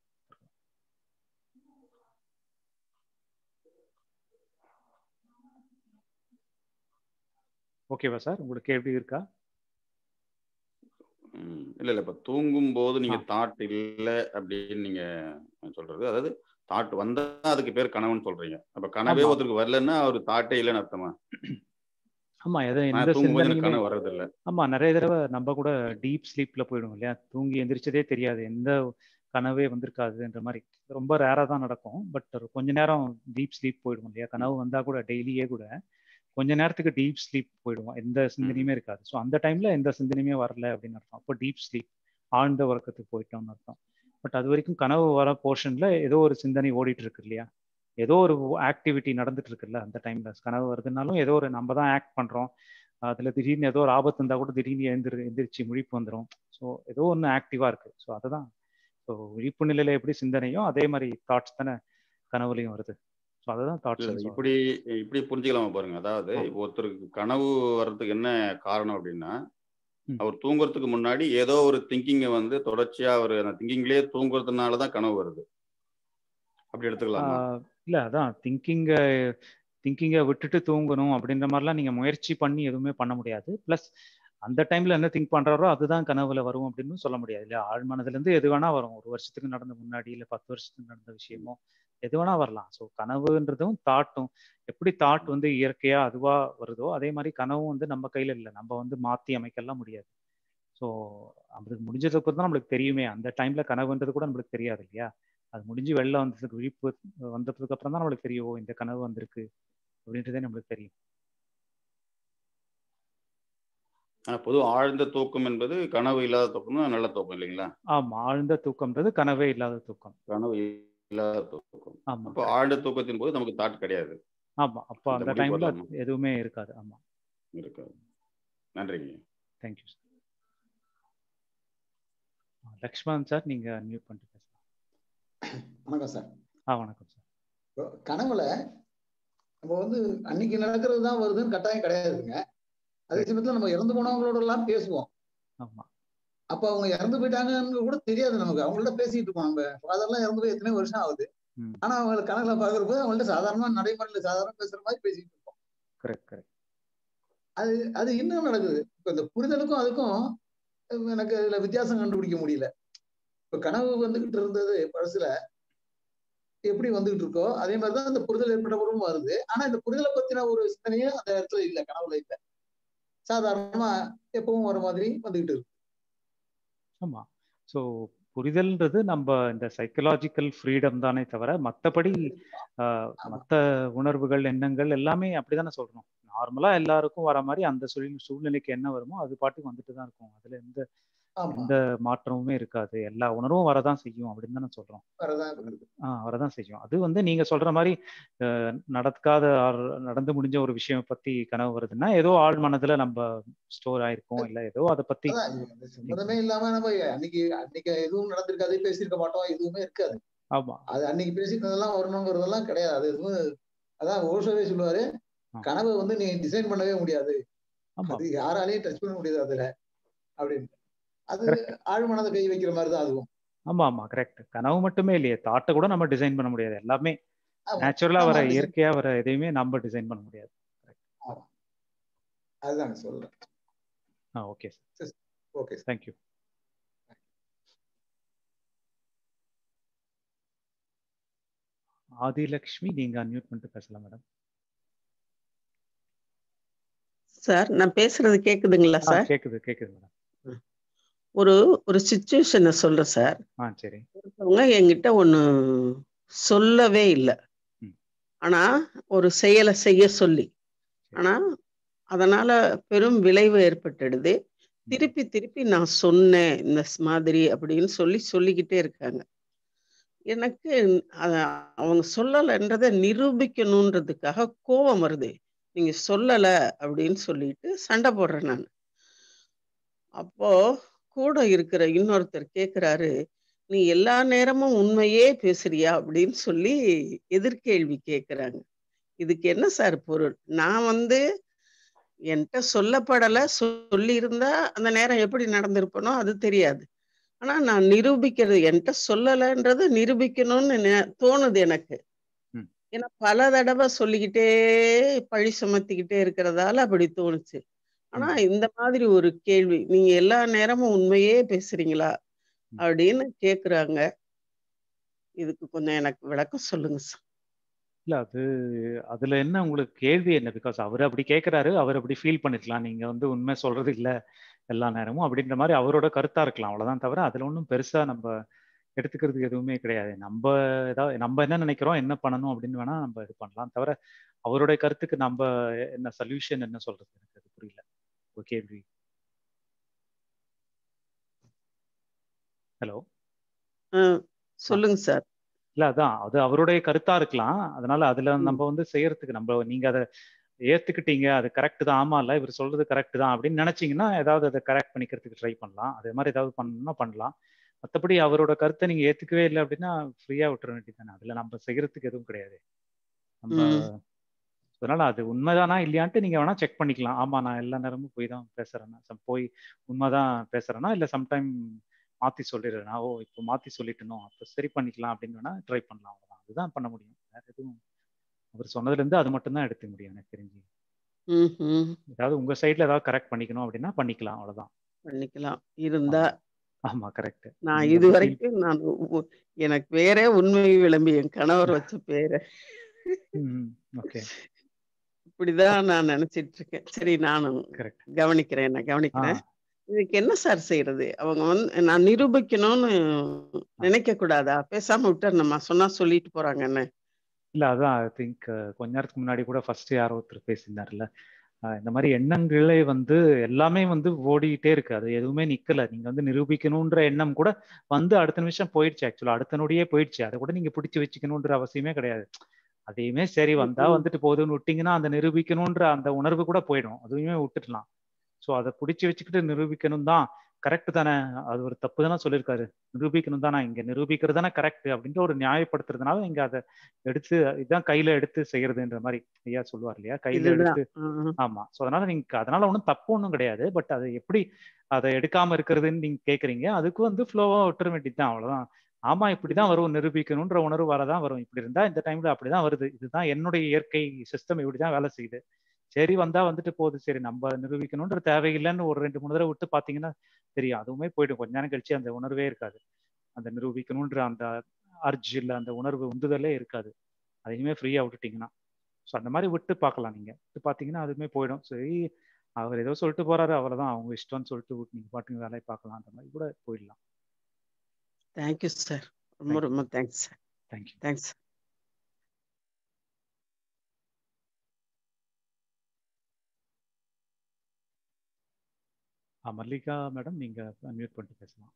ஓகேவா சார் உங்களுக்கு எப்படி இருக்கா ம். இல்ல இல்ல இப்ப தூங்கும் போது நீங்க தாட் இல்ல அப்படின்னு நீங்க சொல்றது அதாவது தாட் வந்தா அதுக்கு பேர் கனவுன்னு சொல்றீங்க அப்ப கனவே ஆமா. ஒருத்தருக்கு வரலன்னா அவர் தாட்டே இல்லைன்னு அர்த்தமா ஆமா எதை நான் எந்த தூங்கும்போது எனக்கு சிந்தனையுமே கனவு வர்றது இல்ல ஆமா நிறைய தடவை நம்ம கூட டீப் ஸ்லீப்ல போயிடுவோம் இல்லையா தூங்கி எந்திரிச்சதே தெரியாது எந்த கனவே வந்திருக்காதுன்ற மாதிரி ரொம்ப ரேரா தான் நடக்கும் பட் கொஞ்ச நேரம் டீப் ஸ்லீப் போயிடுவோம் இல்லையா கனவு வந்தா கூட டெய்லியே கூட கொஞ்ச நேரத்துக்கு டீப் ஸ்லீப் போயிடுவோம் எந்த சிந்தனையுமே இருக்காது ஸோ அந்த டைம்ல எந்த சிந்தனையுமே வரல அப்படின்னு அர்த்தம் அப்போ டீப் ஸ்லீப் ஆழ்ந்த உறக்கத்துக்கு போயிட்டோம்னு அர்த்தம் பட் அது வரைக்கும் கனவு வர போர்ஷன்ல ஏதோ ஒரு சிந்தனை ஓடிட்டு இருக்கு இல்லையா ஏதோ ஒரு ஆக்டிவிட்டி நடந்துட்டு இருக்குல்ல அந்த டைம்ல கனவு வருதுனாலும் ஏதோ ஒரு நம்ம தான் ஆக்ட் பண்றோம் அதுல திடீர்னு ஏதோ ஒரு ஆபத்து இருந்தா கூட திடீர்னு எழுந்திரு எந்திரிச்சு முழிப்பு வந்துடும் ஸோ ஏதோ ஒன்று ஆக்டிவா இருக்கு ஸோ அதுதான் ஸோ விழிப்பு நிலையில எப்படி சிந்தனையோ அதே மாதிரி தாட்ஸ் தானே கனவுலையும் வருது ஸோ அதுதான் இல்ல தாட்ஸ் இப்படி இப்படி புரிஞ்சுக்கலாமா பாருங்க அதாவது இப்போ ஒருத்தருக்கு கனவு வர்றதுக்கு என்ன காரணம் அப்படின்னா ம். அவர் தூங்குறதுக்கு முன்னாடி ஏதோ ஒரு திங்கிங்கை வந்து தொடர்ச்சியா அவர் அந்த திங்கிங்லயே தூங்குறதுனால தான் கனவு வருது அப்படி எடுத்துக்கலாமா இல்ல அதான் திங்கிங்க திங்கிங்கை விட்டுட்டு தூங்கணும் அப்படின்ற மாதிரிலாம் நீங்க முயற்சி பண்ணி எதுவுமே பண்ண முடியாது ப்ளஸ் அந்த டைம்ல என்ன திங்க் பண்றாரோ அதுதான் கனவுல வரும் அப்படின்னு சொல்ல முடியாது இல்லையா ஆழ்மனதுல இருந்து எது வேணா வரும் ஒரு வருஷத்துக்கு நடந்த முன்னாடி இல்ல பத்து வருஷத்துக்கு நடந்த விஷயமோ எது வேணா வரலாம் ஸோ கனவுன்றதும் தாட்டும் எப்படி தாட் வந்து இயற்கையா அதுவா வருதோ அதே மாதிரி கனவும் வந்து நம்ம கையில இல்லை நம்ம வந்து மாத்தி அமைக்கலாம் முடியாது ஸோ அது முடிஞ்சதுக்கு தான் நம்மளுக்கு தெரியுமே அந்த டைம்ல கனவுன்றது கூட நம்மளுக்கு தெரியாது இல்லையா அது முடிஞ்சு வெளில வந்ததுக்கு விழிப்பு வந்ததுக்கு அப்புறம் தான் நம்மளுக்கு தெரியும் ஓ, இந்த கனவு வந்திருக்கு அப்படின்றதே நம்மளுக்கு தெரியும் ஆனா பொது ஆழ்ந்த தூக்கம் என்பது கனவு இல்லாத தூக்கம் தான் நல்ல தூக்கம் இல்லைங்களா ஆமா ஆழ்ந்த தூக்கம்ன்றது கனவே இல்லாத தூக்கம் கனவு இல்லாத தூக்கம் ஆமா அப்போ ஆழ்ந்த தூக்கத்தின் போது நமக்கு தாட் கிடையாது ஆமா அப்போ அந்த அந்த முடிவு டைம்ல வரலாமா? எதுவுமே இருக்காது ஆமா இருக்காது நன்றிங்க தேங்க்யூ சார் லக்ஷ்மண் சார் நீங்க மியூட் பண்ணிட்டு பேசலாம் வணக்கம் சார் ஆ வணக்கம் சார் இப்போ கனவுல நம்ம வந்து அன்னைக்கு நடக்கிறது தான் வருதுன்னு கட்டாயம் கிடையாதுங்க அதே சமயத்துல நம்ம இறந்து போனவங்களோட எல்லாம் பேசுவோம் ஆமா அப்ப அவங்க இறந்து போயிட்டாங்கன்னு கூட தெரியாது நமக்கு அவங்கள்ட்ட பேசிட்டு இருப்போம் நம்ம ஃபாதர்லாம் இறந்து போய் எத்தனை வருஷம் ஆகுது ம். ஆனா அவங்கள கனவுல பாக்குறப்ப அவங்கள்ட்ட சாதாரணமா நடைமுறையில சாதாரண பேசுற மாதிரி பேசிட்டு இருப்போம் கரெக்ட் கரெக்ட் அது அது இன்னும் நடக்குது இப்ப இந்த புரிதலுக்கும் அதுக்கும் எனக்கு அதுல வித்தியாசம் கண்டுபிடிக்க முடியல இப்ப கனவு வந்துகிட்டு இருந்தது பழசுல எப்படி வந்துகிட்டு இருக்கோ அதே மாதிரிதான் அந்த புரிதல் ஏற்பட்டவரும் வருது ஆனா இந்த புரிதலை பத்தின ஒரு சிந்தனையே அந்த இடத்துல இல்ல கனவுல இல்ல சாதாரணமா எப்பவும் வர மாதிரி வந்துகிட்டு இருக்கு ஆமா ஸோ புரிதல்ன்றது நம்ம இந்த சைக்கலாஜிக்கல் ஃப்ரீடம் தானே தவிர மற்றபடி மற்ற உணர்வுகள் எண்ணங்கள் எல்லாமே அப்படிதானே சொல்றோம் நார்மலா எல்லாருக்கும் வர மாதிரி அந்த சூழ் சூழ்நிலைக்கு என்ன வருமோ அது பாட்டுக்கு வந்துட்டு தான் இருக்கும் அதுல எந்த ஆமா எந்த மாற்றமுமே இருக்காது எல்லா உணர்வும் வரதான் செய்யும் அப்படின்னு தானே சொல்றோம் வரதான் இருக்கு ஆஹ் வரதான் செய்யும் அது வந்து நீங்க சொல்ற மாதிரி அஹ், நடக்காத ஆர்- நடந்து முடிஞ்ச ஒரு விஷயம் பத்தி கனவு வருதுன்னா ஏதோ ஆழ் மனதுல நம்ம ஸ்டோர் ஆயிருக்கோம் இல்ல ஏதோ அதை பத்தி அதான் இது வந்து சம்மதமே இல்லாம நம்ம அன்னைக்கு அன்னைக்கு எதுவும் நடந்திருக்காது பேசியிருக்க மாட்டோம் எதுவுமே இருக்காது ஆமா அது அன்னைக்கு பேசிக்கிறதெல்லாம் வரணுங்கிறதெல்லாம் கிடையாது அது எதுவும் அதான் ஓஷோவே சொல்லுவாரு ஆ. கனவை வந்து நீ டிசைன் பண்ணவே முடியாது ஆமா அது யாராலையும் டச் பண்ண முடியாது அதுல அப்படின்னு அது Correct. ஆழ்மனதை கை வைக்கிற மாதிரி தான் அதுவும் ஆமா ஆமா கரெக்ட் கனவு மட்டுமே இல்லையே தாட்டை கூட நம்ம டிசைன் பண்ண முடியாது எல்லாமே ஆமா. நேச்சுரலா ஆமா, வர design- இயற்கையா வர எதையுமே நம்ம டிசைன் பண்ண முடியாது அதுதான் சொல்றேன் ஆ okay sir okay thank you Adilakshmi நீங்க அன்மியூட் பண்ணிட்டு பேசலாம் மேடம் சார் நான் பேசுறது கேக்குதுங்களா ஆ சார் கேக்குது கேக்குது மேடம் ஒரு ஒரு சுச்சுவேஷனை சொல்றேன் சார் ஆ சரி ஒருத்தவங்க என்கிட்ட ஒண்ணு சொல்லவே இல்லை ம். ஆனா ஒரு செயலை செய்ய சொல்லி ஆனா அதனால பெரும் விளைவு ஏற்பட்டுடுது திருப்பி திருப்பி நான் சொன்னேன் இந்த ஸ் மாதிரி அப்படின்னு சொல்லி சொல்லிக்கிட்டே இருக்காங்க எனக்கு அத- அவங்க சொல்லலைன்றதை நிரூபிக்கணுன்றதுக்காக கோபம் வருது நீங்க சொல்லல அப்படின்னு சொல்லிட்டு சண்டை போடுறேன் நான் அப்போ கூட இருக்கிற இன்னொருத்தர் கேக்குறாரு நீ எல்லா நேரமும் உண்மையே பேசுறியா அப்படின்னு சொல்லி எதிர்கேள்வி கேக்குறாங்க இதுக்கு என்ன சார் பொருள் நான் வந்து என்கிட்ட சொல்லப்படலை சொல்லியிருந்தா அந்த நேரம் எப்படி நடந்திருப்பனோ அது தெரியாது ஆனா நான் நிரூபிக்கிறது என்கிட்ட சொல்லலைன்றது நிரூபிக்கணும்னு நெ- தோணுது எனக்கு ம். ஏன்னா பல தடவை சொல்லிக்கிட்டே பழி சுமத்திக்கிட்டே இருக்கிறதால அப்படி தோணுச்சு ஆனா இந்த மாதிரி ஒரு கேள்வி நீங்க எல்லா நேரமும் உண்மையே பேசுறீங்களா அப்படின்னு கேக்குறாங்க இதுக்கு கொஞ்சம் எனக்கு விளக்கம் சொல்லுங்க சார் இல்ல அது அதுல என்ன உங்களுக்கு கேள்வி என்ன பிகாஸ் அவர் அப்படி கேட்கிறாரு அவர் அப்படி ஃபீல் பண்ணிருக்கலாம் நீங்க வந்து உண்மை சொல்றது இல்ல எல்லா நேரமும் அப்படின்ற மாதிரி அவரோட கருத்தா இருக்கலாம் அவ்வளவுதான் தவிர அதுல ஒன்றும் பெருசா நம்ம எடுத்துக்கிறதுக்கு எதுவுமே கிடையாது நம்ம ஏதாவது நம்ம என்ன நினைக்கிறோம் என்ன பண்ணணும் அப்படின்னு வேணா நம்ம இது பண்ணலாம் தவிர அவருடைய கருத்துக்கு நம்ம என்ன சொல்யூஷன் என்ன சொல்றது எனக்கு அது புரியல ஒரு கேள்வி ஹலோ சொல்லுங்க சார் இல்ல அதான் அது அவருடைய கருத்தா இருக்கலாம் அதனால அதுல நம்ம வந்து செய்யறதுக்கு நம்ம நீங்க அதை ஏத்துக்கிட்டீங்க அது கரெக்ட் தான் ஆமா இல்ல இவர் சொல்றது கரெக்ட் தான் அப்படின்னு நினைச்சீங்கன்னா ஏதாவது அதை கரெக்ட் பண்ணிக்கிறதுக்கு ட்ரை பண்ணலாம் அதே மாதிரி ஏதாவது பண்ணணும்னா பண்ணலாம் மற்றபடி அவரோட கருத்தை நீங்க ஏத்துக்கவே இல்லை அப்படின்னா ஃப்ரீயா விட்டுற வேண்டியதானே அதுல நம்ம செய்யறதுக்கு எதுவும் கிடையாது நம்ம அதனால அது உண்மைதானா இல்லையான்ட்டு நீங்க வேணா செக் பண்ணிக்கலாம் ஆமா நான் எல்லா நேரமும் போய் தான் பேசுறேன்னா போய் உண்மைதான் பேசுறேன்னா இல்ல சம்டைம் மாத்தி சொல்லிடுறேன் ஓ இப்போ மாத்தி சொல்லிட்டணும் அப்போ சரி பண்ணிக்கலாம் அப்படின்னு வேணா ட்ரை பண்ணலாம் அவ்வளவுதான் அதுதான் பண்ண முடியும் வேற எதுவும் அவர் சொன்னதுல இருந்து அது மட்டும் தான் எடுத்துக்க முடியும் எனக்கு தெரிஞ்சு ஏதாவது உங்க சைட்ல ஏதாவது கரெக்ட் பண்ணிக்கணும் அப்படின்னா பண்ணிக்கலாம் அவ்வளவுதான் பண்ணிக்கலாம் இருந்தா ஆமா கரெக்ட் நான் இது வரைக்கும் நான் எனக்கு வேற உண்மை விளம்பி என் கணவர் வச்ச பேரு ஓகே இப்படிதான் நான் நினைச்சிட்டு இருக்கேன் சரி நானும் கவனிக்கிறேன் நான் கவனிக்கிறேன் இதுக்கு என்ன சார் செய்யறது அவங்க வந்து நான் நிரூபிக்கணும்னு நினைக்க கூடாதா பேசாம விட்டுறணுமா சொன்னா சொல்லிட்டு போறாங்கன்னு இல்ல அதான் ஐ திங்க் கொஞ்ச நேரத்துக்கு முன்னாடி கூட ஃபர்ஸ்ட் யாரோ ஒருத்தர் பேசியிருந்தாருல்ல இந்த மாதிரி எண்ணங்களே வந்து எல்லாமே வந்து ஓடிக்கிட்டே இருக்கு அது எதுவுமே நிக்கல நீங்க வந்து நிரூபிக்கணும்ன்ற எண்ணம் கூட வந்து அடுத்த நிமிஷம் போயிடுச்சு ஆக்சுவலா அடுத்த நொடியே போயிடுச்சு அதை கூட நீங்க பிடிச்சி வச்சுக்கணுன்ற அவசியமே கிடையாது அதையுமே சரி வந்தா வந்துட்டு போகுதுன்னு விட்டீங்கன்னா அந்த நிரூபிக்கணும்ன்ற அந்த உணர்வு கூட போயிடும் அதுவுமே விட்டுடலாம் ஸோ அதை பிடிச்சி வச்சுக்கிட்டு நிரூபிக்கணும் தான் கரெக்ட் தானே அது ஒரு தப்பு தானே சொல்லியிருக்காரு நிரூபிக்கணும் தானே இங்க நிரூபிக்கிறது தானே கரெக்ட் அப்படின்ற ஒரு நியாயப்படுத்துறதுனால இங்க அதை எடுத்து இதுதான் கையில எடுத்து செய்யறதுன்ற மாதிரி ஐயா சொல்லுவார் இல்லையா கையில எடுத்து ஆமா ஸோ அதனால நீங்க அதனால ஒன்றும் தப்பு ஒன்றும் கிடையாது பட் அதை எப்படி அதை எடுக்காம இருக்கிறதுன்னு நீங்க கேக்குறீங்க அதுக்கு வந்து ஃப்ளோவா விட்டுற வேண்டியது தான் அவ்வளவுதான் ஆமா இப்படிதான் வரும் நிரூபிக்கணும்ன்ற உணர்வு வரதான் வரும் இப்படி இருந்தா இந்த டைம்ல அப்படிதான் வருது இதுதான் என்னுடைய இயற்கை சிஸ்டம் இப்படிதான் வேலை செய்யுது சரி வந்தா வந்துட்டு போகுது சரி நம்ம நிரூபிக்கணும்ன்ற தேவையில்லைன்னு ஒரு ரெண்டு மூணு தடவை விட்டு பாத்தீங்கன்னா தெரியும் அதுவுமே போயிடும் கொஞ்ச நேரம் கழிச்சு அந்த உணர்வே இருக்காது அந்த நிரூபிக்கணும்ன்ற அந்த அர்ஜ் இல்லை அந்த உணர்வு உந்துதலே இருக்காது அதையுமே ஃப்ரீயா விட்டுட்டீங்கன்னா ஸோ அந்த மாதிரி விட்டு பார்க்கலாம் நீங்க விட்டு பார்த்தீங்கன்னா அதுவுமே போயிடும் சரி அவர் ஏதோ சொல்லிட்டு போறாரு அவ்வளவுதான் அவங்க இஷ்டம்னு சொல்லிட்டு விட்டு நீங்க பாட்டுங்க வேலையை பார்க்கலாம் அந்த மாதிரி கூட போயிடலாம் தேங்க்யூ சார் ரொம்ப ரொம்ப thanks sir thank you thanks Mallika madam நீங்க அன்மியூட் பண்ணிட்டு பேசலாம்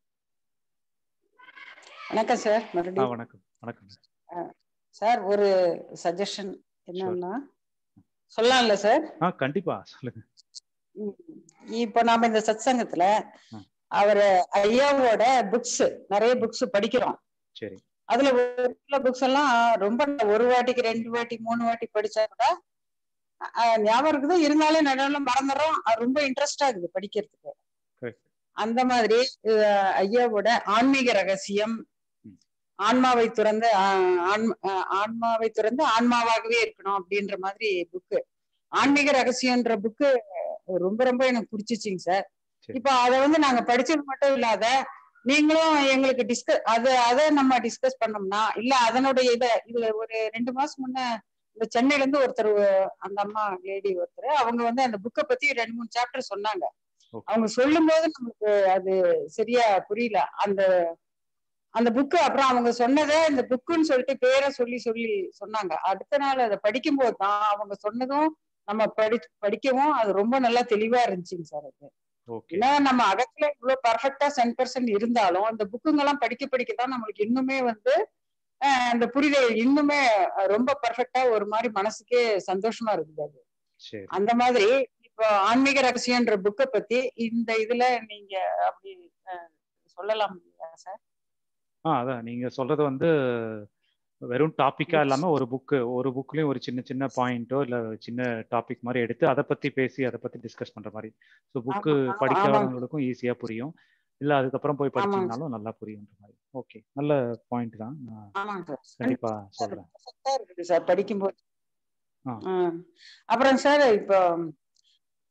வணக்கம் சார் ஆ மறுபடியும் வணக்கம் வணக்கம் சார் ஒரு சஜஷன் என்னன்னா சொல்லலாம்ல சார் ஆ கண்டிப்பா சொல்லுங்க இப்போ நாம இந்த சத்சங்கத்துல அவர் ஐயாவோட புக்ஸ் நிறைய புக்ஸ் படிக்கிறோம் சரி அதுல ஒரு சில புக்ஸ் எல்லாம் ரொம்ப ஒரு வாட்டிக்கு ரெண்டு வாட்டி மூணு வாட்டி படிச்சா கூட அஹ், ஞாபகம் இருக்குது இருந்தாலும் நடுவில் மறந்துடுறோம் அது ரொம்ப இன்ட்ரெஸ்டா இருக்குது படிக்கிறதுக்கு கரெக்ட் அந்த மாதிரி அஹ், ஐயாவோட ஆன்மீக ரகசியம் ஆன்மாவை துறந்து ஆஹ், ஆன்ம- ஆஹ், ஆன்மாவை துறந்து ஆன்மாவாகவே இருக்கணும் அப்படின்ற மாதிரி புக்கு ஆன்மீக ரகசியம்ன்ற புக்கு ரொம்ப ரொம்ப எனக்கு பிடிச்சிச்சிங்க சார் சரி. இப்போ அதை வந்து நாங்க படிச்சது மட்டும் இல்லாத நீங்களும் எங்களுக்கு டிஸ்கஸ் அதை அதை நம்ம டிஸ்கஸ் பண்ணோம்னா இல்ல அதனுடைய இதை இதுல ஒரு ரெண்டு மாசம் முன்ன இந்த சென்னையில இருந்து ஒருத்தர் அந்த அம்மா லேடி ஒருத்தர் அவங்க வந்து அந்த புக்கை பத்தி ரெண்டு மூணு சாப்டர் சொன்னாங்க Okay. அவங்க சொல்லும் போது நமக்கு அது சரியா புரியல அந்த அந்த புக்கு அப்புறம் அவங்க சொன்னதை இந்த புக்குன்னு சொல்லிட்டு பேரை சொல்லி சொல்லி சொன்னாங்க அடுத்த நாள் அதை படிக்கும்போது தான் அவங்க சொன்னதும் நம்ம படி படிக்கவும் அது ரொம்ப நல்லா தெளிவா இருந்துச்சுங்க சார் அது ஓகே ஏன்னா நம்ம அகத்துல இவ்வளவு பர்ஃபெக்டா சென் பர்சன்ட் இருந்தாலும் அந்த புக்குங்கெல்லாம் படிக்க படிக்க தான் நம்மளுக்கு இன்னுமே வந்து அஹ், அந்த புரிதல் இன்னுமே அஹ், ரொம்ப பர்ஃபெக்டா ஒரு மாதிரி மனசுக்கே சந்தோஷமா இருக்குது அது சரி அந்த மாதிரி இப்போ ஆன்மீக ரகசியன்ற புக்கை பத்தி இந்த இதுல நீங்க அப்படி அஹ், சொல்லலாம் சார் ஆ அதான் நீங்க சொல்றது வந்து வெறும் டாபிக்கா இல்லாம ஒரு புக்கு ஒரு புக்லயும் ஒரு சின்ன சின்ன பாயிண்டோ இல்ல சின்ன டாபிக் மாதிரி எடுத்து அதை பத்தி பேசி அதை பத்தி டிஸ்கஸ் பண்ற மாதிரி ஸோ புக்கு ஆமா, ஆமா, படிக்காதவங்களுக்கும் ஈஸியா புரியும் இல்ல அதுக்கப்புறம் போய் ஆமாங்க படிச்சீங்கனாலும் நல்லா புரியுன்ற மாதிரி ஓகே நல்ல பாயிண்ட் தான் நான் ஆமாங்க சார் கண்டிப்பா சொல்றேன் perfect ஆ இருக்குது சார் படிக்கும்போது ஆ. ஆ. அப்புறம் சார் இப்போ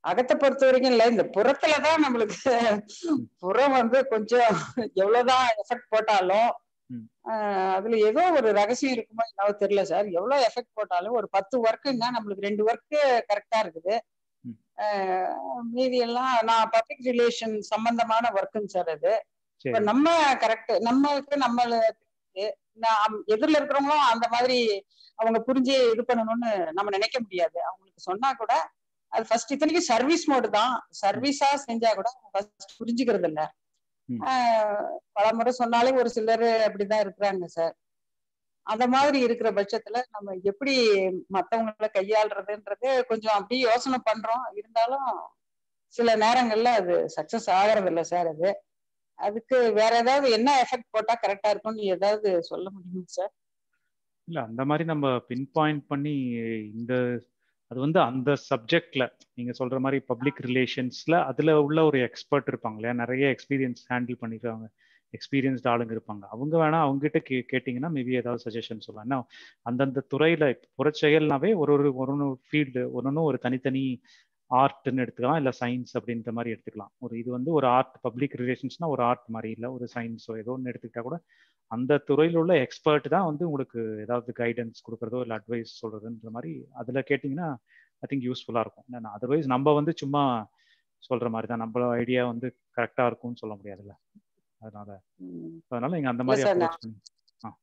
அகத்தை பொறுத்த வரைக்கும் இல்ல இந்த புறத்துலதான் நம்மளுக்கு புறம் வந்து கொஞ்சம் எவ்வளவுதான் எஃபெக்ட் போட்டாலும் ம். ஆஹ் அதுல ஏதோ ஒரு ரகசியம் இருக்குமோ என்னவோ தெரியல சார் எவ்வளவு எஃபெக்ட் போட்டாலும் ஒரு பத்து ஒர்க்குன்னா நம்மளுக்கு ரெண்டு ஒர்க்கு கரெக்டா இருக்குது ம். ஆஹ் மீதி எல்லாம் நான் பப்ளிக் ரிலேஷன் சம்பந்தமான ஒர்க்குங்க சார் அது இப்ப சரி நம்ம கரெக்ட் நம்மளுக்கு நம்மளுக்கு நான் எதிரில் இருக்கிறவங்களும் அந்த மாதிரி அவங்க புரிஞ்சு இது பண்ணணும்னு நம்ம நினைக்க முடியாது அவங்களுக்கு சொன்னா கூட அது ஃபர்ஸ்ட் இத்தனைக்கும் சர்வீஸ் மோடு தான் சர்வீஸா செஞ்சா கூட ஃபர்ஸ்ட் புரிஞ்சுக்கிறது இல்ல ம். ஆஹ் பல முறை சொன்னாலே ஒரு சிலர் அப்படிதான் இருக்கிறாங்க சார் அந்த மாதிரி இருக்கிற பட்சத்துல நம்ம எப்படி மத்தவங்களை கையாளுறதுன்றது கொஞ்சம் அப்படியே யோசனை பண்றோம் இருந்தாலும் சில நேரங்கள்ல அது சக்சஸ் ஆகிறது இல்ல சார் அது அதுக்கு வேற ஏதாவது என்ன எஃபெக்ட் போட்டா கரெக்டா இருக்கும்னு ஏதாவது சொல்ல முடியுமா சார் இல்ல அந்த மாதிரி நம்ம பின் பாயிண்ட் பண்ணி இந்த அது வந்து அந்த சப்ஜெக்ட்ல நீங்க சொல்ற மாதிரி பப்ளிக் ரிலேஷன்ஸ்ல அதுல உள்ள ஒரு எக்ஸ்பர்ட் இருப்பாங்க இல்லையா நிறைய எக்ஸ்பீரியன்ஸ் ஹேண்டில் பண்ணிருக்காங்க எக்ஸ்பீரியன்ஸ்டு ஆளுங்க இருப்பாங்க அவங்க வேணா அவங்க கிட்ட கே கேட்டிங்கன்னா மேபி ஏதாவது சஜஷன் சொல்லலாம் ஏன்னா அந்தந்த துறையில இப்ப புறச்செயல்னாவே ஒரு ஒரு ஒரு ஒரு ஃபீல்டு ஒன்னொன்னும் ஒரு தனித்தனி ஆர்ட்னு எடுத்துக்கலாம் இல்லை சயின்ஸ் அப்படின்ற மாதிரி எடுத்துக்கலாம் ஒரு இது வந்து ஒரு ஆர்ட் பப்ளிக் ரிலேஷன்ஸ்னா ஒரு ஆர்ட் மாதிரி இல்லை ஒரு சயின்ஸோ ஏதோ ஒன்று எடுத்துக்கிட்டா கூட அந்த துறையில் உள்ள எக்ஸ்பர்ட் தான் வந்து உங்களுக்கு ஏதாவது கைடன்ஸ் கொடுக்குறதோ இல்லை அட்வைஸ் சொல்றதுன்ற மாதிரி அதில் கேட்டிங்கன்னா ஐ திங்க் யூஸ்ஃபுல்லாக இருக்கும் ஏன்னா அதர்வைஸ் நம்ம வந்து சும்மா சொல்ற மாதிரி தான் நம்ம ஐடியா வந்து கரெக்டாக இருக்கும்னு சொல்ல முடியாதுல்ல அதனால ம். அதனால நீங்க அந்த இல்ல மாதிரி சார் நான் அப்ரோச் பண்ணி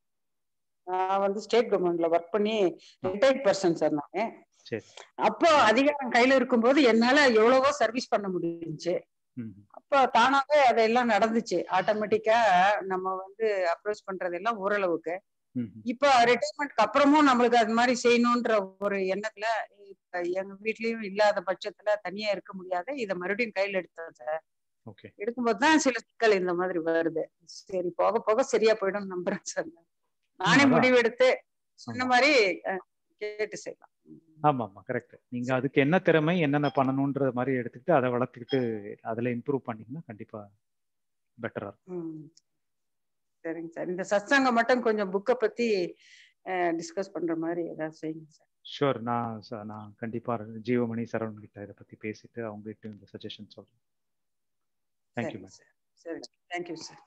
நான் வந்து ஸ்டேட் கவர்மெண்ட்ல ஒர்க் பண்ணி ரிட்டையர்ட் பர்சன் சார் நானு சரி அப்போ அதிகாரம் கையில இருக்கும்போது என்னால எவ்வளவோ சர்வீஸ் பண்ண முடிஞ்சுச்சு ம் அப்போ தானாவே அதெல்லாம் நடந்துச்சு ஆட்டோமேட்டிக்கா நம்ம வந்து அப்ரோச் பண்றதெல்லாம் ஓரளவுக்கு ம் இப்போ ரிட்டையர்மெண்ட்க்கு அப்புறமும் நம்மளுக்கு அது மாதிரி செய்யணும்ன்ற ஒரு எண்ணத்துல இப்ப எங்க வீட்லயும் இல்லாத பட்சத்துல தனியா இருக்க முடியாத இதை மறுபடியும் கையில எடுத்தேன் சார் ஓகே எடுக்கும்போது தான் சில சிக்கல் இந்த மாதிரி வருது சரி போக போக சரியா போயிடும் நம்புறேன் சார் நானே அதான். முடிவு எடுத்து சொன்ன ஆமா. மாதிரி அஹ், கேட்டு செய்யலாம் ஆமா ஆமா கரெக்ட் நீங்க அதுக்கு என்ன திறமை என்னென்ன பண்ணணுன்ற மாதிரி எடுத்துக்கிட்டு அதை வளர்த்துக்கிட்டு அதுல இம்ப்ரூவ் பண்ணீங்கன்னா கண்டிப்பா பெட்டரா இருக்கும் ம். சரிங்க சார் இந்த சத்சங்கம் மட்டும் கொஞ்சம் புக்கை பத்தி டிஸ்கஸ் பண்ற மாதிரி ஏதாவது செய்யுங்க சார் ஷூர் நான் ச- நான் கண்டிப்பா ஜீவமணி சரவணன் கிட்ட இதை பத்தி பேசிட்டு அவங்க கிட்ட இந்த சஜஷன் சொல்றேன் தேங்க்யூ சரிங்க மேம் சார் சரி தேங்க்யூ சார்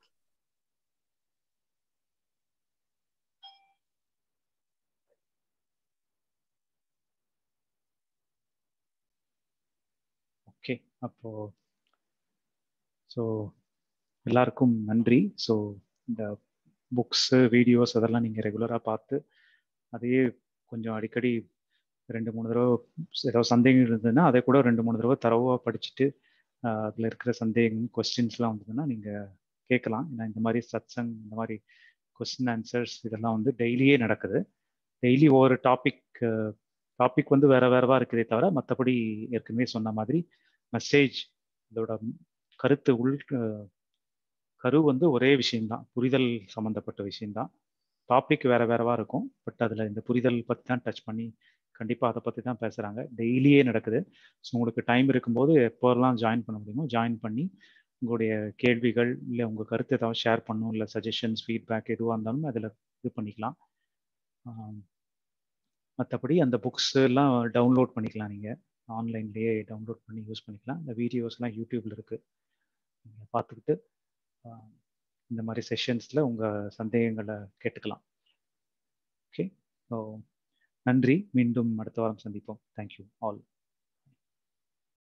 ஓகே அப்போ ஸோ எல்லாருக்கும் நன்றி ஸோ இந்த புக்ஸு வீடியோஸ் அதெல்லாம் நீங்கள் ரெகுலராக பார்த்து அதையே கொஞ்சம் அடிக்கடி ரெண்டு மூணு தடவை ஏதோ சந்தேகம் இருந்ததுன்னா அதை கூட ரெண்டு மூணு தடவை தரவாக படிச்சுட்டு அதில் இருக்கிற சந்தேகம் கொஸ்டின்ஸ்லாம் வந்ததுன்னா நீங்கள் கேட்கலாம் ஏன்னா இந்த மாதிரி சத்சங் இந்த மாதிரி கொஸ்டின் ஆன்சர்ஸ் இதெல்லாம் வந்து டெய்லியே நடக்குது டெய்லி ஒவ்வொரு டாபிக் டாபிக் வந்து வேற வேறவா இருக்குதே தவிர மற்றபடி ஏற்கனவே சொன்ன மாதிரி மெசேஜ் இதோட கருத்து உள் அஹ், கரு வந்து ஒரே விஷயம்தான் புரிதல் சம்மந்தப்பட்ட விஷயம்தான் டாபிக் வேற வேறவா இருக்கும் பட் அதில் இந்த புரிதல் பற்றி தான் டச் பண்ணி கண்டிப்பாக அதை பற்றி தான் பேசுகிறாங்க டெய்லியே நடக்குது ஸோ உங்களுக்கு டைம் இருக்கும்போது எப்போல்லாம் ஜாயின் பண்ண முடியுமோ ஜாயின் பண்ணி உங்களுடைய கேள்விகள் இல்லை உங்கள் கருத்து ஏதாவது ஷேர் பண்ணணும் இல்லை சஜஷன்ஸ் ஃபீட்பேக் எதுவாக இருந்தாலும் அதில் இது பண்ணிக்கலாம் மற்றபடி அந்த புக்ஸ் எல்லாம் டவுன்லோட் பண்ணிக்கலாம் நீங்கள் ஆன்லைன்லேயே டவுன்லோட் பண்ணி யூஸ் பண்ணிக்கலாம் இந்த வீடியோஸ்லாம் யூடியூப்ல இருக்குது நீங்கள் பார்த்துக்கிட்டு ஆஹ், இந்த மாதிரி செஷன்ஸில் உங்கள் சந்தேகங்களை கேட்டுக்கலாம் ஓகே ஸோ நன்றி மீண்டும் அடுத்த வாரம் சந்திப்போம் தேங்க்யூ ஆல்